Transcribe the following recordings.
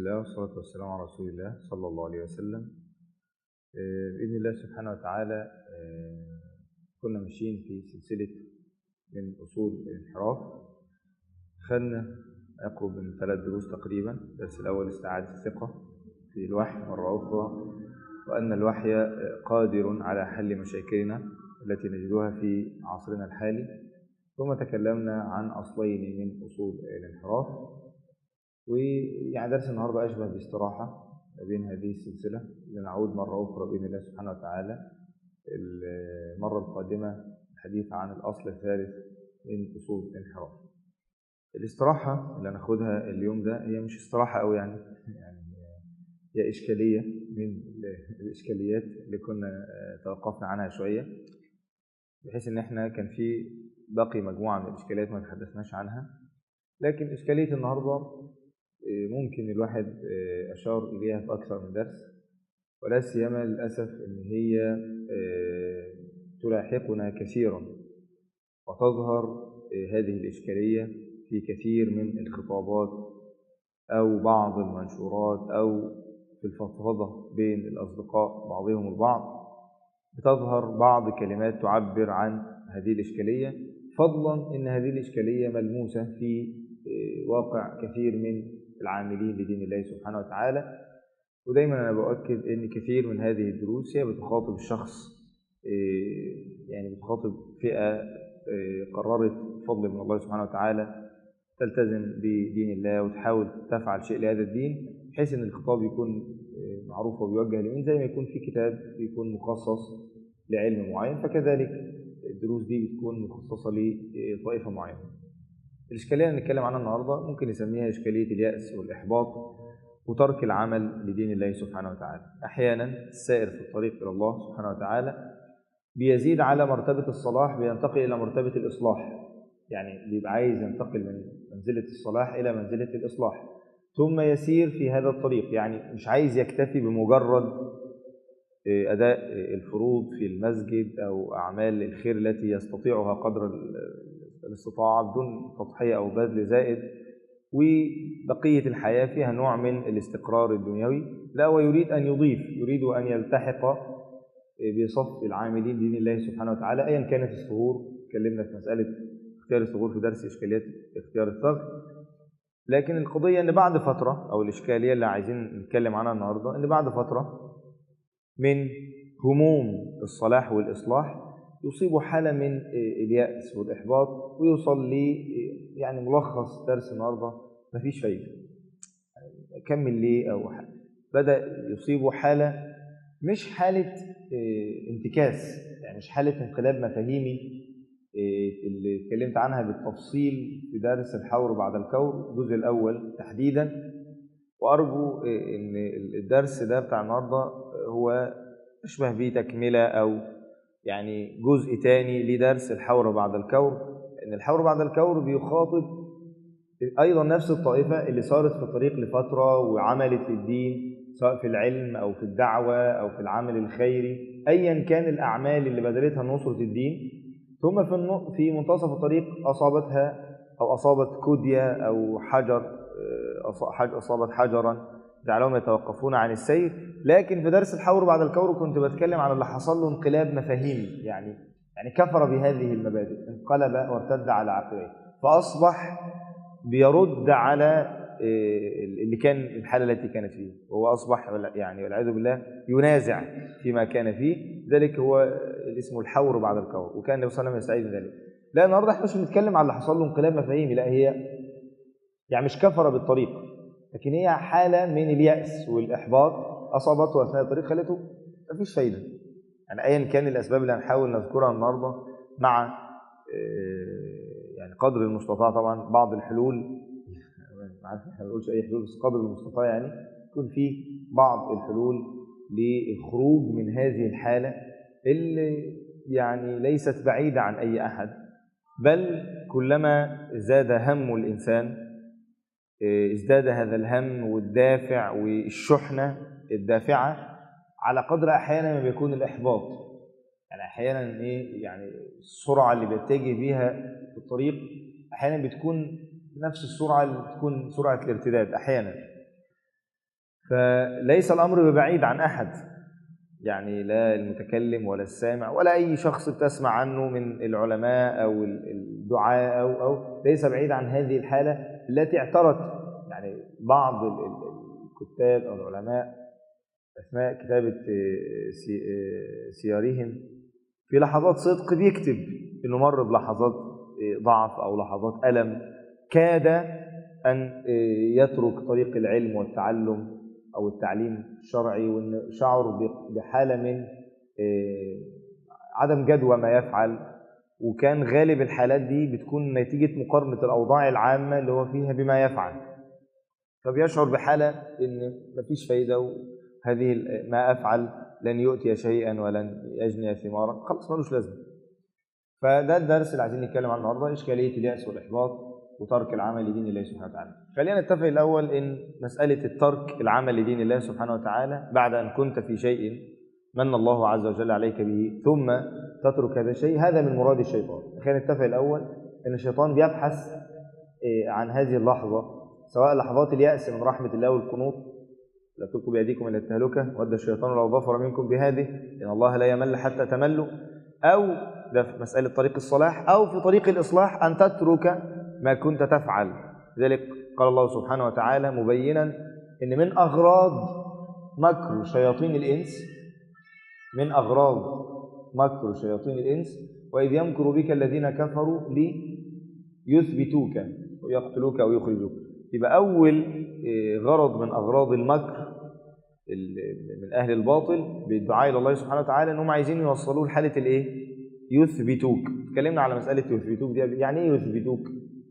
الله والصلاة والسلام على رسول الله صلى الله عليه وسلم آه، بإذن الله سبحانه وتعالى آه، كنا ماشيين في سلسلة من أصول الانحراف خدنا يقرب من ثلاث دروس تقريبا الدرس الأول استعادة الثقة في الوحي مرة أخرى وأن الوحي آه، قادر على حل مشاكلنا التي نجدها في عصرنا الحالي ثم تكلمنا عن أصلين من أصول الانحراف ويعني درس النهارده أشبه باستراحة ما بين هذه السلسلة لنعود مرة أخرى بإذن الله سبحانه وتعالى المرة القادمة الحديث عن الأصل الثالث من أصول الانحراف. الاستراحة اللي هناخدها اليوم ده هي مش استراحة أوي يعني يعني هي إشكالية من الإشكاليات اللي كنا توقفنا عنها شوية بحيث إن إحنا كان في باقي مجموعة من الإشكاليات ما تحدثناش عنها لكن إشكالية النهاردة ممكن الواحد أشار إليها في أكثر من درس ولا سيما للأسف إن هي تلاحقنا كثيرا وتظهر هذه الإشكالية في كثير من الخطابات أو بعض المنشورات أو في الفضفضة بين الأصدقاء بعضهم البعض بتظهر بعض كلمات تعبر عن هذه الإشكالية فضلا إن هذه الإشكالية ملموسة في واقع كثير من العاملين لدين الله سبحانه وتعالى ودايما أنا بؤكد أن كثير من هذه الدروس هي بتخاطب الشخص يعني بتخاطب فئة قررت بفضل من الله سبحانه وتعالى تلتزم بدين الله وتحاول تفعل شيء لهذا الدين بحيث ان الخطاب يكون معروف وبيوجه لمين زي ما يكون في كتاب يكون مخصص لعلم معين فكذلك الدروس دي بتكون مخصصه لطائفه معينه. الاشكاليه اللي نتكلم عنها النهارده ممكن نسميها اشكاليه الياس والاحباط وترك العمل لدين الله سبحانه وتعالى. احيانا السائر في الطريق الى الله سبحانه وتعالى بيزيد على مرتبه الصلاح بينتقل الى مرتبه الاصلاح. يعني بيبقى عايز ينتقل من منزله الصلاح الى منزله الاصلاح. ثم يسير في هذا الطريق يعني مش عايز يكتفي بمجرد أداء الفروض في المسجد أو أعمال الخير التي يستطيعها قدر الاستطاعة بدون تضحية أو بذل زائد وبقية الحياة فيها نوع من الاستقرار الدنيوي لا ويريد أن يضيف يريد أن يلتحق بصف العاملين دين الله سبحانه وتعالى أيا كانت الثغور اتكلمنا في مسألة اختيار الثغور في درس إشكاليات اختيار الثغر لكن القضية أن بعد فترة أو الإشكالية اللي عايزين نتكلم عنها النهاردة أن بعد فترة من هموم الصلاح والإصلاح يصيب حالة من اليأس والإحباط ويوصل لي يعني ملخص درس النهاردة مفيش فايدة كمل ليه أو بدأ يصيبه حالة مش حالة انتكاس يعني مش حالة انقلاب مفاهيمي اللي اتكلمت عنها بالتفصيل في درس الحور بعد الكور الجزء الأول تحديدا وأرجو إن الدرس ده بتاع النهاردة هو أشبه بيه تكملة أو يعني جزء تاني لدرس الحور بعد الكور إن الحور بعد الكور بيخاطب أيضا نفس الطائفة اللي صارت في الطريق لفترة وعملت للدين سواء في العلم أو في الدعوة أو في العمل الخيري أيا كان الأعمال اللي بذلتها نصرة الدين ثم في في منتصف الطريق أصابتها أو أصابت كدية أو حجر أصابت حجرا جعلهم يتوقفون عن السير لكن في درس الحور بعد الكور كنت بتكلم عن اللي حصل له انقلاب مفاهيمي يعني يعني كفر بهذه المبادئ انقلب وارتد على عقبيه فأصبح بيرد على اللي كان الحالة التي كانت فيه وهو أصبح يعني والعياذ بالله ينازع فيما كان فيه ذلك هو اسمه الحور بعد الكور وكان النبي صلى الله عليه وسلم يستعيذ من ذلك لا النهارده احنا مش بنتكلم على اللي حصل له انقلاب مفاهيمي لا هي يعني مش كفر بالطريق لكن هي حالة من اليأس والإحباط أصابته أثناء الطريق خلته مفيش فايدة يعني أيا كان الأسباب اللي هنحاول نذكرها النهارده مع يعني قدر المستطاع طبعا بعض الحلول عارف احنا ما بنقولش اي حلول بس قدر المستطاع يعني يكون في بعض الحلول للخروج من هذه الحاله اللي يعني ليست بعيده عن اي احد بل كلما زاد هم الانسان ازداد هذا الهم والدافع والشحنه الدافعه على قدر احيانا ما بيكون الاحباط يعني احيانا ايه يعني السرعه اللي بيتجه بيها في الطريق احيانا بتكون نفس السرعه اللي بتكون سرعه الارتداد احيانا فليس الأمر ببعيد عن أحد يعني لا المتكلم ولا السامع ولا أي شخص بتسمع عنه من العلماء أو الدعاء أو, أو ليس بعيد عن هذه الحالة التي اعترت يعني بعض الكتاب أو العلماء أثناء كتابة سيارهم في لحظات صدق بيكتب إنه مر بلحظات ضعف أو لحظات ألم كاد أن يترك طريق العلم والتعلم أو التعليم الشرعي وأن شعر بحالة من عدم جدوى ما يفعل وكان غالب الحالات دي بتكون نتيجة مقارنة الأوضاع العامة اللي هو فيها بما يفعل فبيشعر بحالة إن مفيش فايدة وهذه ما أفعل لن يؤتي شيئا ولن يجني ثمارا خلاص ملوش لازمة فده الدرس اللي عايزين نتكلم عنه النهارده إشكالية اليأس والإحباط وترك العمل لدين الله سبحانه وتعالى خلينا نتفق الأول إن مسألة الترك العمل لدين الله سبحانه وتعالى بعد أن كنت في شيء من الله عز وجل عليك به ثم تترك هذا الشيء هذا من مراد الشيطان خلينا نتفق الأول أن الشيطان بيبحث عن هذه اللحظة سواء لحظات اليأس من رحمة الله والقنوط لا تلقوا بأيديكم إلى التهلكة ود الشيطان لو ظفر منكم بهذه إن الله لا يمل حتى تملوا أو ده في مسألة طريق الصلاح أو في طريق الإصلاح أن تترك ما كنت تفعل لذلك قال الله سبحانه وتعالى مبينا ان من اغراض مكر شياطين الانس من اغراض مكر شياطين الانس واذ يمكر بك الذين كفروا ليثبتوك ويقتلوك او يخرجوك يبقى اول غرض من اغراض المكر من اهل الباطل بالدعاء الى الله سبحانه وتعالى انهم عايزين يوصلوه لحاله الايه يثبتوك اتكلمنا على مساله يثبتوك دي يعني ايه يثبتوك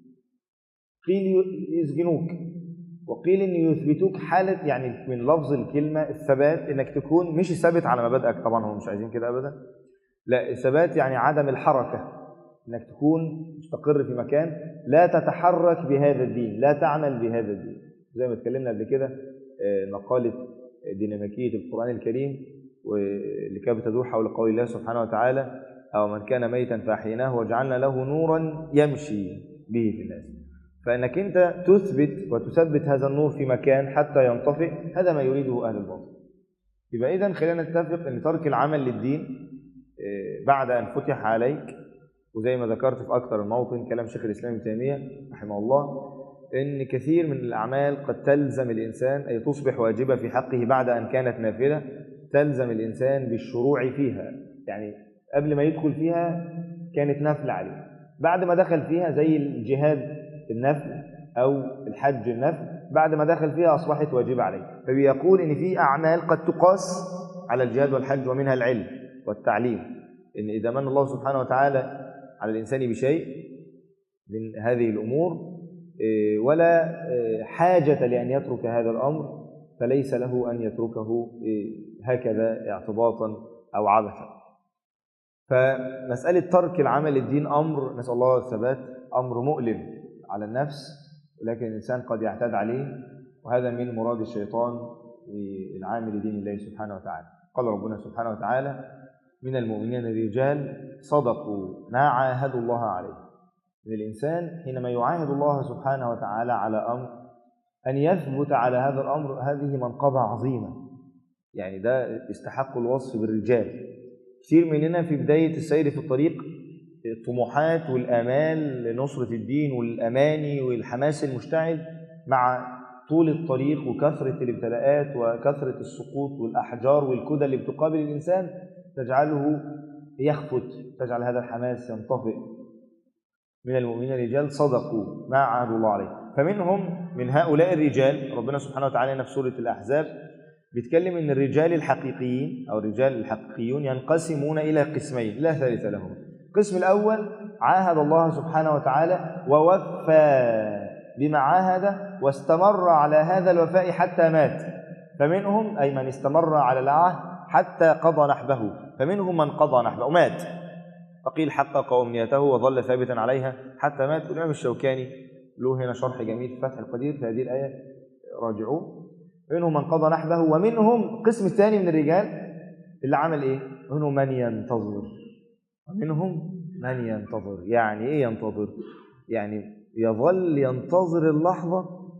قيل يسجنوك وقيل ان يثبتوك حاله يعني من لفظ الكلمه الثبات انك تكون مش ثابت على مبادئك طبعا هم مش عايزين كده ابدا لا الثبات يعني عدم الحركه انك تكون مستقر في مكان لا تتحرك بهذا الدين لا تعمل بهذا الدين زي ما اتكلمنا قبل كده مقاله ديناميكيه القران الكريم واللي كانت بتدور حول قول الله سبحانه وتعالى او من كان ميتا فاحييناه وجعلنا له نورا يمشي به في الناس فانك انت تثبت وتثبت هذا النور في مكان حتى ينطفئ هذا ما يريده اهل الباطل يبقى اذا خلينا نتفق ان ترك العمل للدين بعد ان فتح عليك وزي ما ذكرت في اكثر من موطن كلام شيخ الاسلام ابن تيميه رحمه الله ان كثير من الاعمال قد تلزم الانسان اي تصبح واجبه في حقه بعد ان كانت نافله تلزم الانسان بالشروع فيها يعني قبل ما يدخل فيها كانت نافله عليه بعد ما دخل فيها زي الجهاد النفل أو الحج النفل بعد ما دخل فيها أصبحت واجبة عليه فبيقول إن في أعمال قد تقاس على الجهاد والحج ومنها العلم والتعليم إن إذا من الله سبحانه وتعالى على الإنسان بشيء من هذه الأمور ولا حاجة لأن يترك هذا الأمر فليس له أن يتركه هكذا اعتباطا أو عبثا فمسألة ترك العمل الدين أمر نسأل الله الثبات أمر مؤلم على النفس ولكن الإنسان قد يعتاد عليه وهذا من مراد الشيطان للعامل دين الله سبحانه وتعالى قال ربنا سبحانه وتعالى من المؤمنين رجال صدقوا ما عاهدوا الله عليه من الإنسان حينما يعاهد الله سبحانه وتعالى على أمر أن يثبت على هذا الأمر هذه منقبة عظيمة يعني ده يستحق الوصف بالرجال كثير مننا في بداية السير في الطريق الطموحات والآمال لنصرة الدين والأماني والحماس المشتعل مع طول الطريق وكثرة الابتلاءات وكثرة السقوط والأحجار والكدى اللي بتقابل الإنسان تجعله يخفت تجعل هذا الحماس ينطفئ من المؤمنين رجال صدقوا ما عاهدوا الله عليه فمنهم من هؤلاء الرجال ربنا سبحانه وتعالى في سورة الأحزاب بيتكلم ان الرجال الحقيقيين او الرجال الحقيقيون ينقسمون الى قسمين لا ثالث لهم القسم الاول عاهد الله سبحانه وتعالى ووفى بما عاهد واستمر على هذا الوفاء حتى مات فمنهم اي من استمر على العهد حتى قضى نحبه فمنهم من قضى نحبه مات فقيل حقق امنيته وظل ثابتا عليها حتى مات الامام الشوكاني له هنا شرح جميل في فتح القدير في هذه الايه راجعوه منهم من قضى نحبه ومنهم القسم الثاني من الرجال اللي عمل ايه منهم من ينتظر ومنهم من ينتظر يعني ايه ينتظر يعني يظل ينتظر اللحظة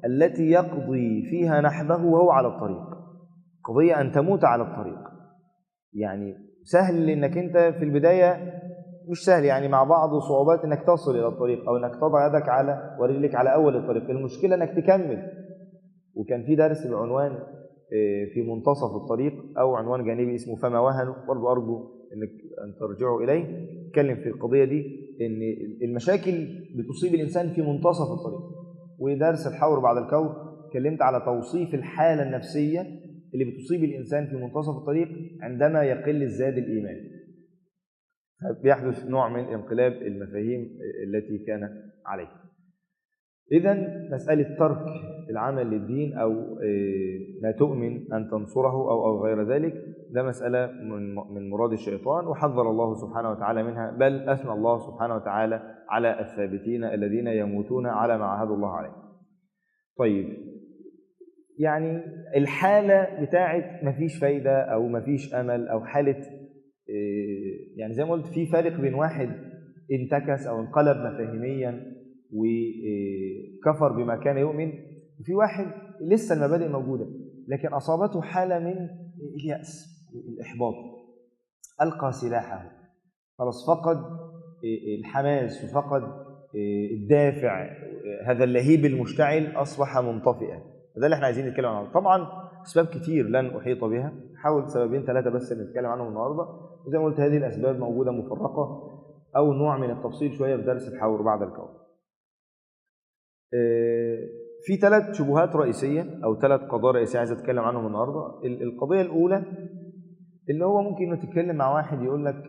التي يقضي فيها نحبه وهو على الطريق قضية أن تموت على الطريق يعني سهل انك انت في البدايه مش سهل يعني مع بعض صعوبات انك تصل الى الطريق او انك تضع يدك على ورجلك على اول الطريق المشكله انك تكمل وكان في درس بعنوان آه، في منتصف الطريق او عنوان جانبي اسمه فما وهنوا برضه ارجو انك ان ترجعوا اليه اتكلم في القضيه دي ان المشاكل بتصيب الانسان في منتصف الطريق ودرس الحور بعد الكون اتكلمت على توصيف الحاله النفسيه اللي بتصيب الانسان في منتصف الطريق عندما يقل الزاد الايمان بيحدث نوع من انقلاب المفاهيم التي كان عليها إذا مسألة ترك العمل للدين أو ما تؤمن أن تنصره أو أو غير ذلك ده مسألة من من مراد الشيطان وحذر الله سبحانه وتعالى منها بل أثنى الله سبحانه وتعالى على الثابتين الذين يموتون على ما عهد الله عليه. طيب يعني الحالة بتاعت مفيش فايدة أو مفيش أمل أو حالة يعني زي ما قلت في فرق بين واحد انتكس أو انقلب مفاهيميا وكفر بما كان يؤمن وفي واحد لسه المبادئ موجودة لكن أصابته حالة من اليأس الإحباط ألقى سلاحه خلاص فقد الحماس وفقد الدافع هذا اللهيب المشتعل أصبح منطفئا ده اللي احنا عايزين نتكلم عنه طبعا أسباب كتير لن أحيط بها حاول سببين ثلاثة بس نتكلم عنهم النهاردة وزي ما قلت هذه الأسباب موجودة مفرقة أو نوع من التفصيل شوية في درس الحور بعد الكون في ثلاث شبهات رئيسية أو ثلاث قضايا رئيسية عايز أتكلم عنهم النهاردة القضية الأولى اللي هو ممكن إنه تتكلم مع واحد يقول لك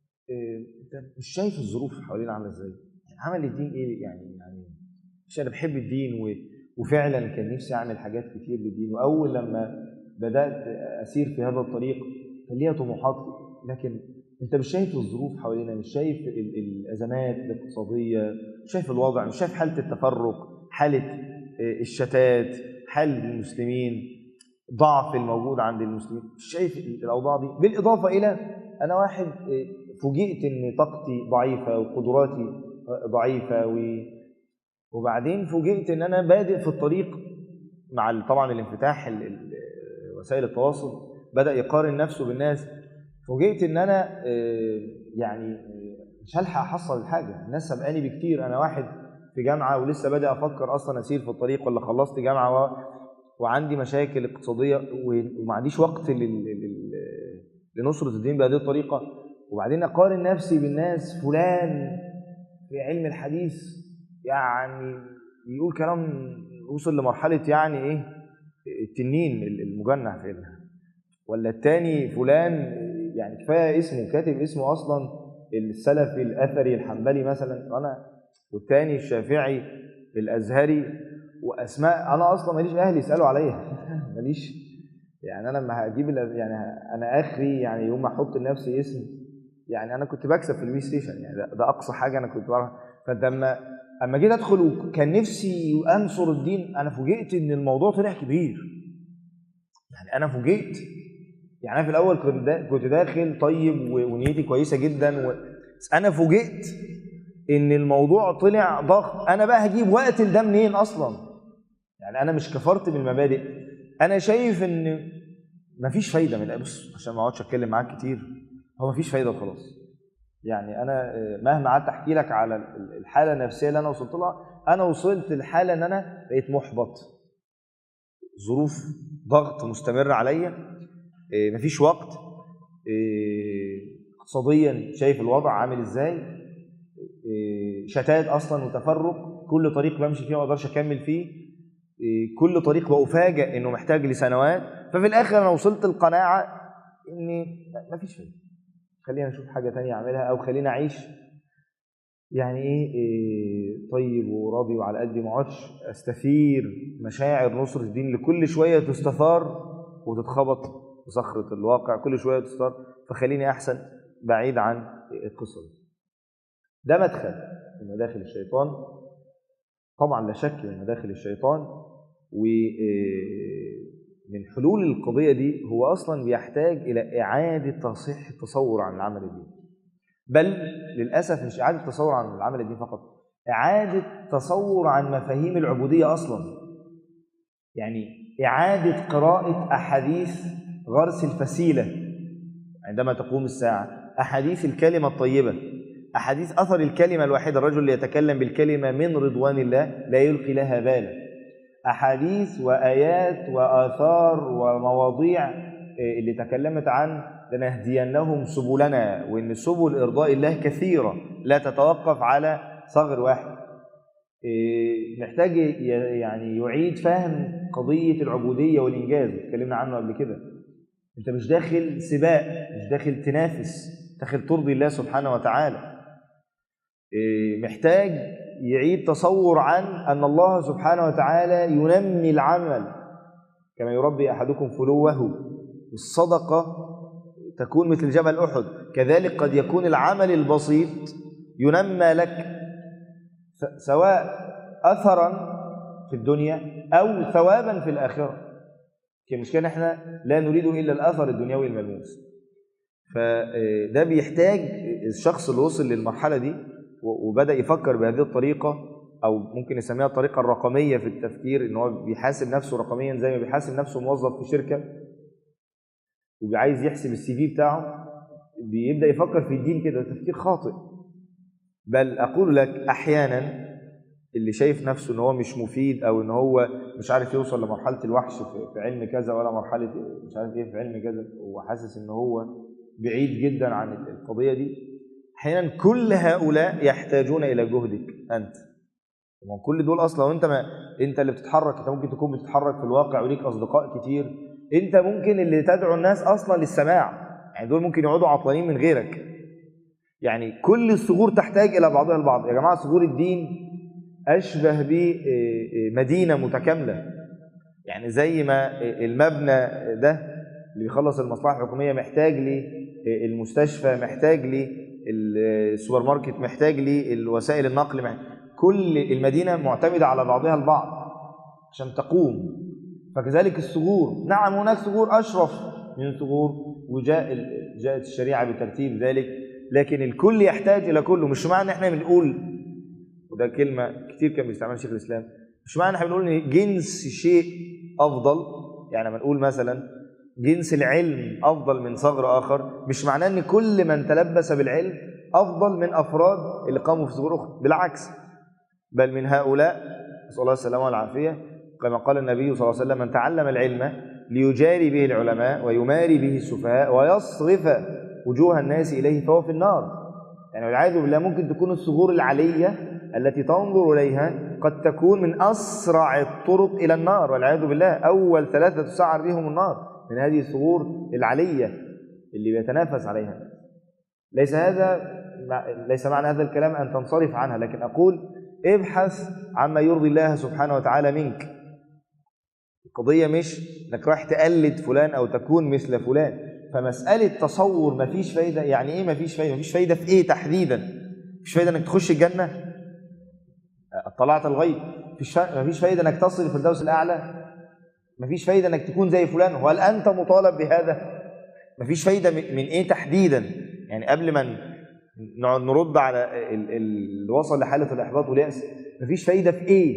أنت مش شايف الظروف حوالينا عاملة إزاي؟ عمل الدين إيه يعني يعني مش أنا بحب الدين و... وفعلا كان نفسي أعمل حاجات كتير بالدين وأول لما بدأت أسير في هذا الطريق كان ليا طموحات لكن انت مش شايف الظروف حوالينا مش شايف الازمات الاقتصاديه مش شايف الوضع مش شايف حاله التفرق حاله الشتات حال المسلمين ضعف الموجود عند المسلمين مش شايف الاوضاع دي بالاضافه الى انا واحد فوجئت ان طاقتي ضعيفه وقدراتي ضعيفه و... وبعدين فوجئت ان انا بادئ في الطريق مع طبعا الانفتاح وسائل التواصل بدا يقارن نفسه بالناس فوجئت ان انا يعني مش هلحق احصل الحاجه الناس سبقاني بكتير انا واحد في جامعه ولسه بادئ افكر اصلا اسير في الطريق ولا خلصت جامعه و... وعندي مشاكل اقتصاديه وما عنديش وقت لل... لل... لنصره الدين بهذه الطريقه وبعدين اقارن نفسي بالناس فلان في علم الحديث يعني يقول كلام وصل لمرحله يعني ايه التنين المجنح في ولا التاني فلان يعني كفايه اسمه كاتب اسمه اصلا السلفي الاثري الحنبلي مثلا انا والتاني الشافعي الازهري واسماء انا اصلا ماليش اهل يسالوا عليا ماليش يعني انا لما هجيب يعني انا اخري يعني يوم ما احط لنفسي اسم يعني انا كنت بكسب في البلاي ستيشن يعني ده, ده اقصى حاجه انا كنت بعرف فانت اما اما جيت ادخل وكان نفسي انصر الدين انا فوجئت ان الموضوع طلع كبير يعني انا فوجئت يعني انا في الاول كنت دا كنت داخل طيب ونيتي كويسه جدا و... انا فوجئت ان الموضوع طلع ضخم انا بقى هجيب وقت ده منين اصلا يعني انا مش كفرت بالمبادئ انا شايف ان مفيش فايده من بص عشان ما اقعدش اتكلم معاك كتير هو مفيش فايده وخلاص يعني انا مهما قعدت احكي لك على الحاله النفسيه اللي انا وصلت لها انا وصلت لحاله ان انا بقيت محبط ظروف ضغط مستمر عليا مفيش وقت اقتصاديا شايف الوضع عامل ازاي شتات اصلا وتفرق كل طريق بمشي فيه ما اقدرش اكمل فيه كل طريق بفاجئ انه محتاج لسنوات ففي الاخر انا وصلت القناعه ان مفيش فايده خلينا نشوف حاجه تانية اعملها او خلينا اعيش يعني ايه, إيه طيب وراضي وعلى قد ما اقعدش استثير مشاعر نصر الدين لكل شويه تستثار وتتخبط في صخره الواقع كل شويه تستثار فخليني احسن بعيد عن القصه دي ده مدخل من مداخل الشيطان طبعا لا شك من مداخل الشيطان ومن حلول القضية دي هو أصلا بيحتاج إلى إعادة تصحيح التصور عن العمل الديني بل للأسف مش إعادة تصور عن العمل الديني فقط إعادة تصور عن مفاهيم العبودية أصلا يعني إعادة قراءة أحاديث غرس الفسيلة عندما تقوم الساعة أحاديث الكلمة الطيبة أحاديث أثر الكلمة الواحدة الرجل اللي يتكلم بالكلمة من رضوان الله لا يلقي لها بالا أحاديث وآيات وآثار ومواضيع اللي تكلمت عن لنهدينهم سبلنا وإن سبل إرضاء الله كثيرة لا تتوقف على صغر واحد محتاج يعني يعيد فهم قضية العبودية والإنجاز اتكلمنا عنه قبل كده أنت مش داخل سباق مش داخل تنافس داخل ترضي الله سبحانه وتعالى محتاج يعيد تصور عن أن الله سبحانه وتعالى ينمي العمل كما يربي أحدكم فلوه والصدقة تكون مثل جبل أحد كذلك قد يكون العمل البسيط ينمى لك سواء أثرا في الدنيا أو ثوابا في الآخرة المشكلة احنا لا نريد إلا الأثر الدنيوي الملموس فده بيحتاج الشخص اللي وصل للمرحلة دي وبدأ يفكر بهذه الطريقة أو ممكن نسميها الطريقة الرقمية في التفكير إن هو بيحاسب نفسه رقميا زي ما بيحاسب نفسه موظف في شركة وعايز يحسب السي في بتاعه بيبدأ يفكر في الدين كده تفكير خاطئ بل أقول لك أحيانا اللي شايف نفسه ان هو مش مفيد او ان هو مش عارف يوصل لمرحله الوحش في علم كذا ولا مرحله مش عارف ايه في علم كذا وحاسس ان هو بعيد جدا عن القضيه دي احيانا كل هؤلاء يحتاجون الى جهدك انت كل دول اصلا وانت ما انت اللي بتتحرك انت ممكن تكون بتتحرك في الواقع وليك اصدقاء كتير انت ممكن اللي تدعو الناس اصلا للسماع يعني دول ممكن يقعدوا عطلانين من غيرك يعني كل الثغور تحتاج الى بعضها البعض يا جماعه ثغور الدين أشبه بمدينة متكاملة يعني زي ما المبنى ده اللي بيخلص المصلحة الحكومية محتاج لي المستشفى محتاج لي السوبر ماركت محتاج لي الوسائل النقل محتاج. كل المدينة معتمدة على بعضها البعض عشان تقوم فكذلك الثغور نعم هناك ثغور أشرف من الثغور وجاء جاءت الشريعة بترتيب ذلك لكن الكل يحتاج إلى كله مش معنى احنا بنقول وده كلمة كتير كان بيستعملها شيخ الإسلام مش معنى احنا بنقول ان جنس شيء أفضل يعني لما نقول مثلا جنس العلم أفضل من صغر آخر مش معناه ان كل من تلبس بالعلم أفضل من أفراد اللي قاموا في صغور أخرى بالعكس بل من هؤلاء نسأل الله السلامة والعافية كما قال النبي صلى الله عليه وسلم من تعلم العلم ليجاري به العلماء ويماري به السفهاء ويصرف وجوه الناس إليه فهو في النار يعني والعياذ بالله ممكن تكون الثغور العلية التي تنظر إليها قد تكون من أسرع الطرق إلى النار والعياذ بالله أول ثلاثة تسعر بهم النار من هذه الثغور العلية اللي بيتنافس عليها ليس هذا ليس معنى هذا الكلام أن تنصرف عنها لكن أقول ابحث عما يرضي الله سبحانه وتعالى منك القضية مش انك رايح تقلد فلان أو تكون مثل فلان فمسألة تصور مفيش فايدة يعني إيه مفيش فايدة مفيش فايدة في إيه تحديدا مفيش فايدة انك تخش الجنة اطلعت الغيب مفيش مفيش فايده انك تصل الفردوس الاعلى مفيش فايده انك تكون زي فلان وهل انت مطالب بهذا مفيش فايده من ايه تحديدا يعني قبل ما نقعد نرد على اللي وصل لحاله الاحباط والياس مفيش فايده في ايه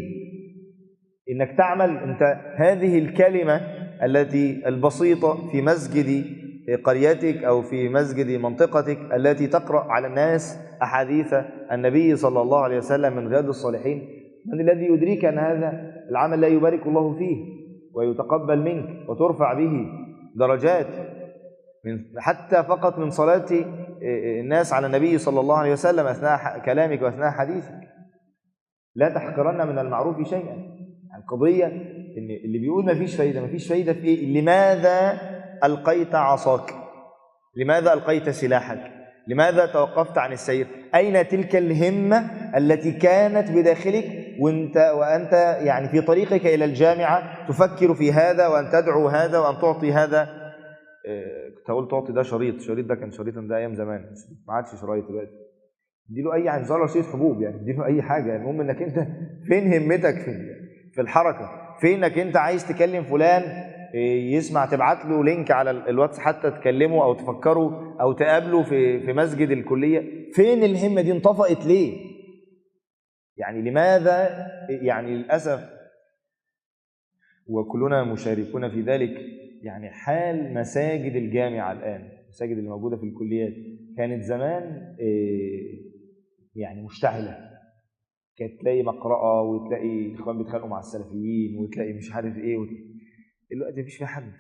انك تعمل انت هذه الكلمه التي البسيطه في مسجد قريتك او في مسجد منطقتك التي تقرا على الناس احاديث النبي صلى الله عليه وسلم من رياض الصالحين من الذي يدريك ان هذا العمل لا يبارك الله فيه ويتقبل منك وترفع به درجات من حتى فقط من صلاه الناس على النبي صلى الله عليه وسلم اثناء كلامك واثناء حديثك لا تحقرن من المعروف شيئا القضيه ان اللي بيقول ما فيش فايده ما فيش فايده في ايه لماذا القيت عصاك لماذا القيت سلاحك لماذا توقفت عن السير أين تلك الهمة التي كانت بداخلك وانت, وأنت يعني في طريقك إلى الجامعة تفكر في هذا وأن تدعو هذا وأن تعطي هذا كنت أقول تعطي ده شريط شريط ده كان شريط ده أيام زمان ما عادش شرايط دلوقتي اديله أي يعني زرار شريط حبوب يعني اديله أي حاجة المهم إنك أنت فين همتك في في الحركة فينك أنت عايز تكلم فلان يسمع تبعت له لينك على الواتس حتى تكلمه او تفكروا او تقابله في في مسجد الكليه فين الهمه دي انطفأت ليه يعني لماذا يعني للاسف وكلنا مشاركون في ذلك يعني حال مساجد الجامعة الآن المساجد اللي موجودة في الكليات كانت زمان إيه، يعني مشتعلة كانت تلاقي مقرأة وتلاقي إخوان بيتخانقوا مع السلفيين وتلاقي مش عارف إيه وت... دلوقتي مفيش في حد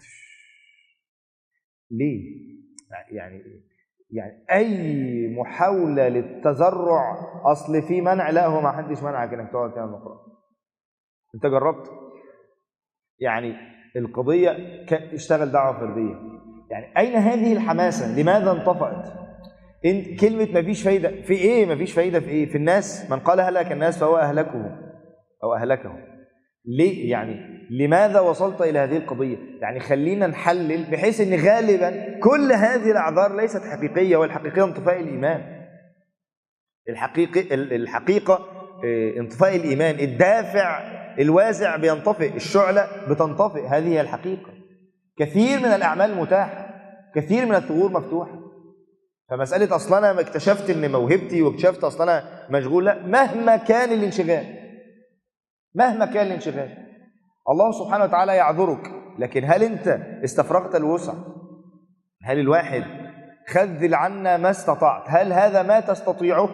ليه؟ يعني يعني أي محاولة للتزرع أصل في منع لا هو ما حدش منعك إنك تقعد تعمل مقرأة أنت جربت؟ يعني القضية اشتغل دعوة فردية يعني أين هذه الحماسة؟ لماذا انطفأت؟ إن كلمة مفيش فايدة في إيه؟ مفيش فايدة في إيه؟ في الناس من قال هلك الناس فهو أهلكه أو أهلكه ليه يعني لماذا وصلت إلى هذه القضية يعني خلينا نحلل بحيث أن غالبا كل هذه الأعذار ليست حقيقية والحقيقية انطفاء الإيمان الحقيقة, الحقيقة انطفاء الإيمان الدافع الوازع بينطفئ الشعلة بتنطفئ هذه هي الحقيقة كثير من الأعمال متاحة كثير من الثغور مفتوحة فمسألة أصلا أنا اكتشفت أن موهبتي واكتشفت أصلا أنا مشغول لا مهما كان الانشغال مهما كان الانشغال الله سبحانه وتعالى يعذرك لكن هل أنت استفرغت الوسع هل الواحد خذل عنا ما استطعت هل هذا ما تستطيعه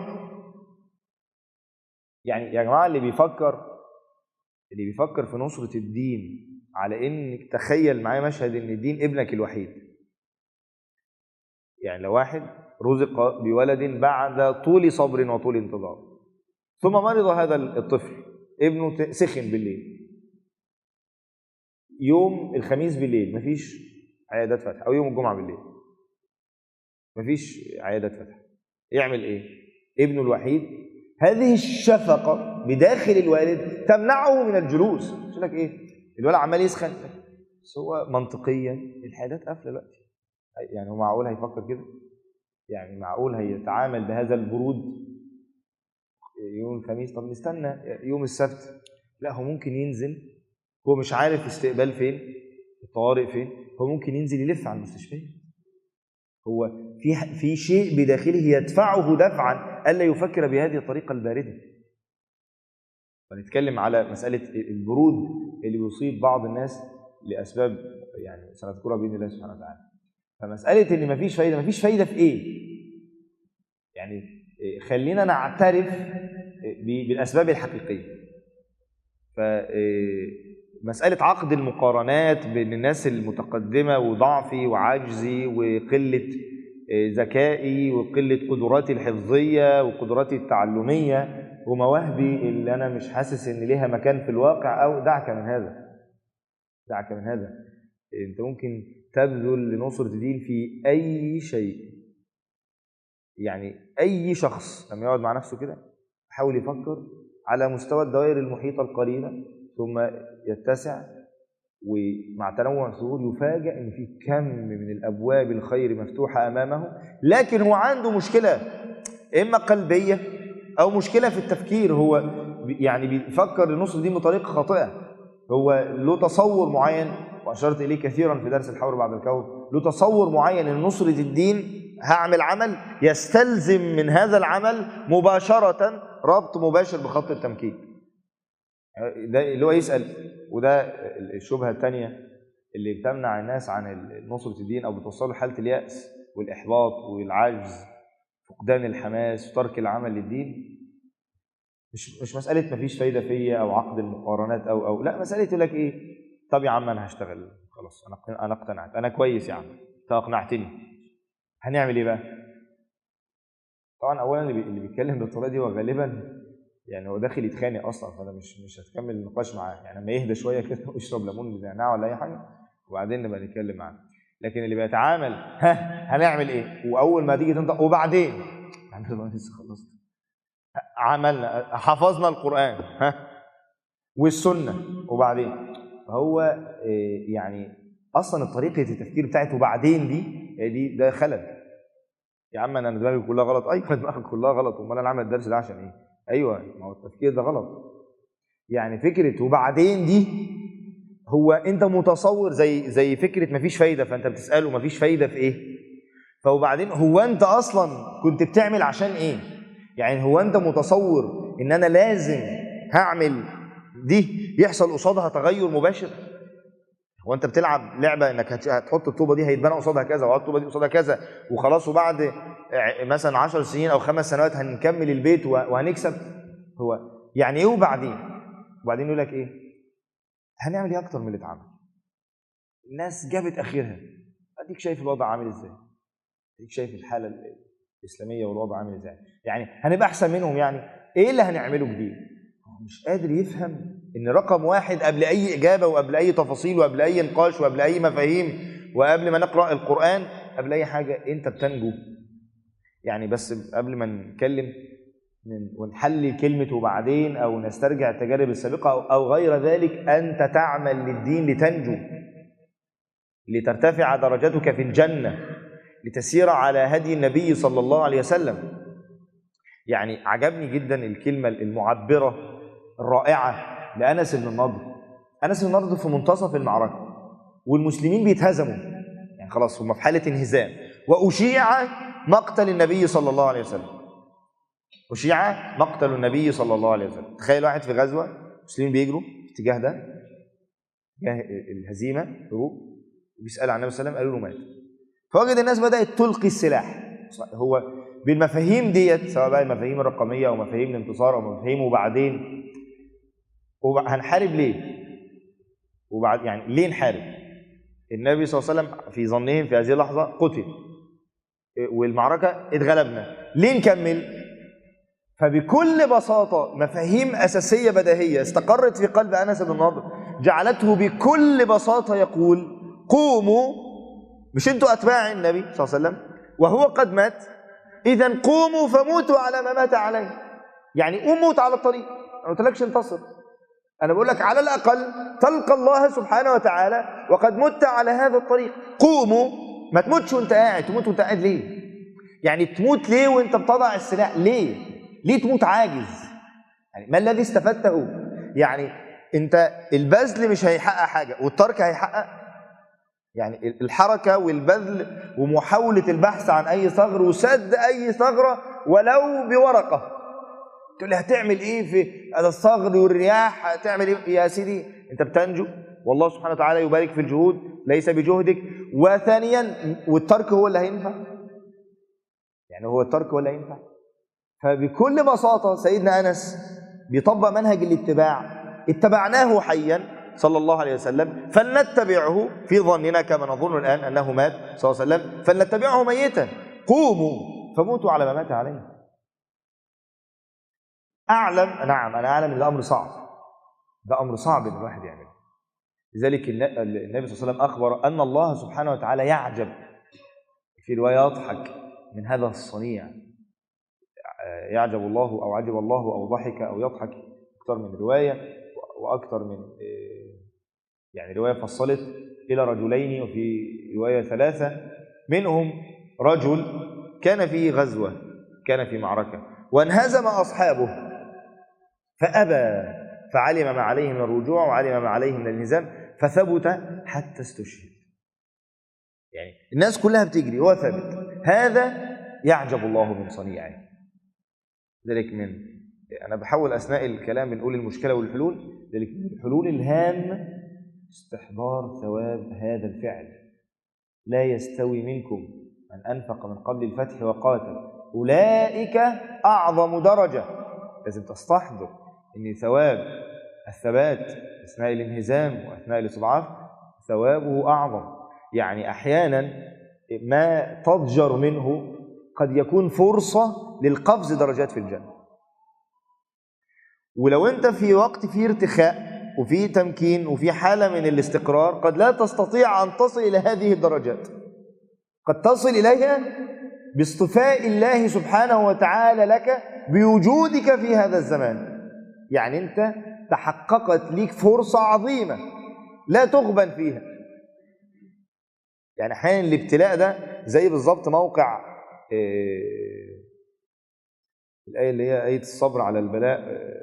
يعني يا جماعة اللي بيفكر اللي بيفكر في نصرة الدين على انك تخيل معايا مشهد ان الدين ابنك الوحيد يعني لو واحد رزق بولد بعد طول صبر وطول انتظار ثم مرض هذا الطفل ابنه سخن بالليل يوم الخميس بالليل مفيش عيادات فتح او يوم الجمعه بالليل مفيش عيادات فتح يعمل ايه ابنه الوحيد هذه الشفقه بداخل الوالد تمنعه من الجلوس يقول لك ايه الولد عمال يسخن بس هو منطقيا العيادات قافله دلوقتي يعني هو معقول هيفكر كده يعني معقول هيتعامل بهذا البرود يوم الخميس طب نستنى يوم السبت لا هو ممكن ينزل هو مش عارف استقبال فين الطوارئ فين هو ممكن ينزل يلف على المستشفيات هو في في شيء بداخله يدفعه دفعا الا يفكر بهذه الطريقه البارده ونتكلم على مساله البرود اللي بيصيب بعض الناس لاسباب يعني سنذكرها باذن الله سبحانه وتعالى فمساله ان مفيش فايده مفيش فايده في ايه يعني خلينا نعترف بالاسباب الحقيقيه فمساله عقد المقارنات بين الناس المتقدمه وضعفي وعجزي وقله ذكائي وقله قدراتي الحفظيه وقدراتي التعلميه ومواهبي اللي انا مش حاسس ان ليها مكان في الواقع او دعك من هذا دعك من هذا انت ممكن تبذل لنصرة الدين في اي شيء يعني اي شخص لما يقعد مع نفسه كده يحاول يفكر على مستوى الدوائر المحيطة القريبة ثم يتسع ومع تنوع الظهور يفاجأ ان في كم من الابواب الخير مفتوحة امامه لكن هو عنده مشكلة اما قلبية او مشكلة في التفكير هو يعني بيفكر لنصر الدين بطريقة خاطئة هو له تصور معين واشرت اليه كثيرا في درس الحور بعد الكون له تصور معين ان نصرة الدين هعمل عمل يستلزم من هذا العمل مباشرة ربط مباشر بخط التمكين ده اللي هو يسأل وده الشبهة الثانية اللي بتمنع الناس عن نصرة الدين أو بتوصله حالة اليأس والإحباط والعجز فقدان الحماس وترك العمل للدين مش مش مسألة مفيش فايدة فيا أو عقد المقارنات أو أو لا مسألة يقول لك إيه طب يا عم أنا هشتغل خلاص أنا أنا اقتنعت أنا كويس يا عم أنت أقنعتني هنعمل إيه بقى؟ طبعا أولا اللي بيتكلم بالطريقة دي هو غالبا يعني هو داخل يتخانق اصلا فانا مش مش هتكمل النقاش معاه يعني لما يهدى شويه كده ويشرب ليمون بنعناع ولا اي حاجه وبعدين نبقى نتكلم معاه لكن اللي بيتعامل ها هنعمل ايه واول ما تيجي تنطق وبعدين يعني انا لسه خلصت عملنا حفظنا القران ها والسنه وبعدين فهو يعني اصلا طريقه التفكير بتاعت وبعدين دي دي ده خلل يا عم انا دماغي كلها غلط ايوه دماغك كلها غلط امال انا عامل الدرس ده عشان ايه ايوه ما هو التفكير ده غلط يعني فكره وبعدين دي هو انت متصور زي زي فكره مفيش فايده فانت بتساله مفيش فايده في ايه فوبعدين هو انت اصلا كنت بتعمل عشان ايه يعني هو انت متصور ان انا لازم هعمل دي يحصل قصادها تغير مباشر هو انت بتلعب لعبه انك هت- هتحط الطوبه دي هيتبنى قصادها كذا وهتحط الطوبه دي قصادها كذا وخلاص وبعد ع- مثلا 10 سنين او خمس سنوات هنكمل البيت و- وهنكسب هو يعني ايه وبعدين؟ وبعدين يقول لك ايه؟ هنعمل ايه اكتر من اللي اتعمل؟ الناس جابت اخرها اديك شايف الوضع عامل ازاي؟ اديك شايف الحاله ال- الاسلاميه والوضع عامل ازاي؟ يعني هنبقى احسن منهم يعني ايه اللي هنعمله جديد؟ هو مش قادر يفهم ان رقم واحد قبل اي اجابه وقبل اي تفاصيل وقبل اي نقاش وقبل اي مفاهيم وقبل ما نقرا القران قبل اي حاجه انت بتنجو يعني بس قبل ما نتكلم من- ونحلل كلمة وبعدين أو نسترجع التجارب السابقة أو- أو غير ذلك أنت تعمل للدين لتنجو لترتفع درجتك في الجنة لتسير على هدي النبي صلى الله عليه وسلم يعني عجبني جدا الكلمة المعبرة الرائعة لأنس بن النضر أنس بن النضر في منتصف المعركة والمسلمين بيتهزموا يعني خلاص هم في حالة انهزام وأشيع مقتل النبي صلى الله عليه وسلم أشيع مقتل النبي صلى الله عليه وسلم تخيل واحد في غزوة المسلمين بيجروا في الاتجاه ده اتجاه الهزيمة هروب وبيسأل عن النبي صلى الله عليه وسلم قالوا له مات فوجد الناس بدأت تلقي السلاح هو بالمفاهيم ديت سواء بقى المفاهيم الرقمية أو مفاهيم الانتصار أو مفاهيم وبعدين وب- هنحارب ليه؟ وبعد يعني ليه نحارب؟ النبي صلى الله عليه وسلم في ظنهم في هذه اللحظة قتل والمعركة اتغلبنا ليه نكمل؟ فبكل بساطة مفاهيم أساسية بديهية استقرت في قلب أنس بن نضر جعلته بكل بساطة يقول قوموا مش انتوا أتباع النبي صلى الله عليه وسلم وهو قد مات إذا قوموا فموتوا على ما مات عليه يعني قوم موت على الطريق أنا ما قلتلكش انتصر أنا بقول لك على الأقل تلقى الله سبحانه وتعالى وقد مت على هذا الطريق قوموا ما تموتش وانت قاعد تموت وانت قاعد ليه يعني تموت ليه وانت بتضع السلاح ليه ليه تموت عاجز يعني ما الذي استفدته يعني انت البذل مش هيحقق حاجه والترك هيحقق يعني الحركه والبذل ومحاوله البحث عن اي ثغر وسد اي ثغره ولو بورقه تقول لي هتعمل ايه في هذا الثغر والرياح هتعمل ايه يا سيدي انت بتنجو والله سبحانه وتعالى يبارك في الجهود ليس بجهدك وثانيا والترك هو اللي هينفع يعني هو الترك هو اللي هينفع فبكل بساطة سيدنا أنس بيطبق منهج الاتباع اتبعناه حيا صلى الله عليه وسلم فلنتبعه في ظننا كما نظن الآن أنه مات صلى الله عليه وسلم فلنتبعه ميتا قوموا فموتوا على ما مات عليه أعلم نعم أنا أعلم أن الأمر صعب ده أمر صعب أن الواحد يعمله لذلك الن- النبي صلى الله عليه وسلم أخبر أن الله سبحانه وتعالى يعجب في رواية يضحك من هذا الصنيع يعجب الله او عجب الله او ضحك او يضحك اكثر من روايه واكثر من يعني روايه فصلت الى رجلين وفي روايه ثلاثه منهم رجل كان في غزوه كان في معركه وانهزم اصحابه فابى فعلم ما عليه من الرجوع وعلم ما عليه من الانهزام فثبت حتى استشهد يعني الناس كلها بتجري هو ثابت هذا يعجب الله من صنيعه ذلك من أنا بحاول أثناء الكلام بنقول المشكلة والحلول ذلك من الحلول الهامة استحضار ثواب هذا الفعل لا يستوي منكم من أنفق من قبل الفتح وقاتل أولئك أعظم درجة لازم تستحضر أن ثواب الثبات أثناء الانهزام وأثناء الاستضعاف ثوابه أعظم يعني أحيانا ما تضجر منه قد يكون فرصة للقفز درجات في الجنة ولو أنت في وقت فيه ارتخاء وفي تمكين وفي حالة من الاستقرار قد لا تستطيع أن تصل إلى هذه الدرجات قد تصل إليها باصطفاء الله سبحانه وتعالى لك بوجودك في هذا الزمان يعني أنت تحققت ليك فرصة عظيمة لا تغبن فيها يعني أحيانا الابتلاء ده زي بالظبط موقع إيه الآية اللي هي آية الصبر على البلاء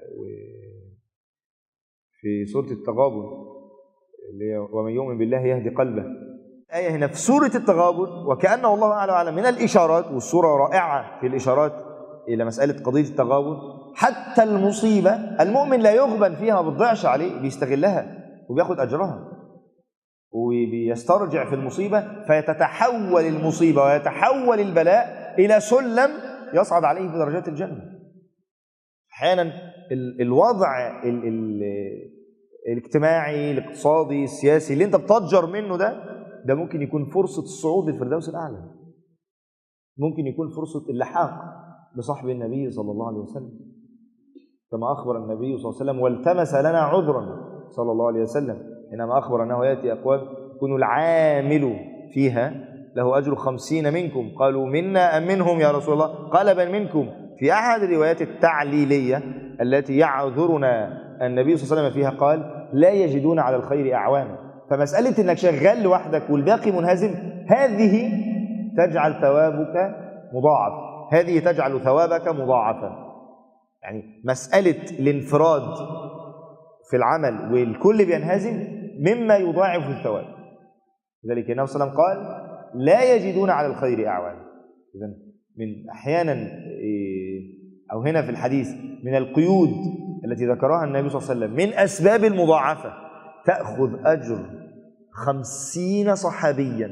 في سورة التغابن اللي هي ومن يؤمن بالله يهدي قلبه آية هنا في سورة التغابن وكأنه الله أعلى وأعلم من الإشارات والسورة رائعة في الإشارات إلى مسألة قضية التغابن حتى المصيبة المؤمن لا يغبن فيها ما بتضيعش عليه بيستغلها وبياخد أجرها وبيسترجع في المصيبة فتتحول المصيبة ويتحول البلاء إلى سلم يصعد عليه بدرجات الجنة أحيانا ال- الوضع ال- ال- الاجتماعي الاقتصادي السياسي اللي انت بتضجر منه ده ده ممكن يكون فرصة الصعود للفردوس الأعلى ممكن يكون فرصة اللحاق بصحب النبي صلى الله عليه وسلم كما أخبر النبي صلى الله عليه وسلم والتمس لنا عذرا صلى الله عليه وسلم حينما أخبر أنه يأتي أقوام يكون العامل فيها له أجر خمسين منكم قالوا منا أم منهم يا رسول الله قال بل منكم في أحد الروايات التعليلية التي يعذرنا النبي صلى الله عليه وسلم فيها قال لا يجدون على الخير أعوانا فمسألة أنك شغال لوحدك والباقي منهزم هذه تجعل ثوابك مضاعف هذه تجعل ثوابك مضاعفا يعني مسألة الانفراد في العمل والكل بينهزم مما يضاعف الثواب لذلك النبي صلى الله عليه وسلم قال لا يجدون على الخير أعوانا إذا من أحيانا إيه، أو هنا في الحديث من القيود التي ذكرها النبي صلى الله عليه وسلم من أسباب المضاعفة تأخذ أجر خمسين صحابيا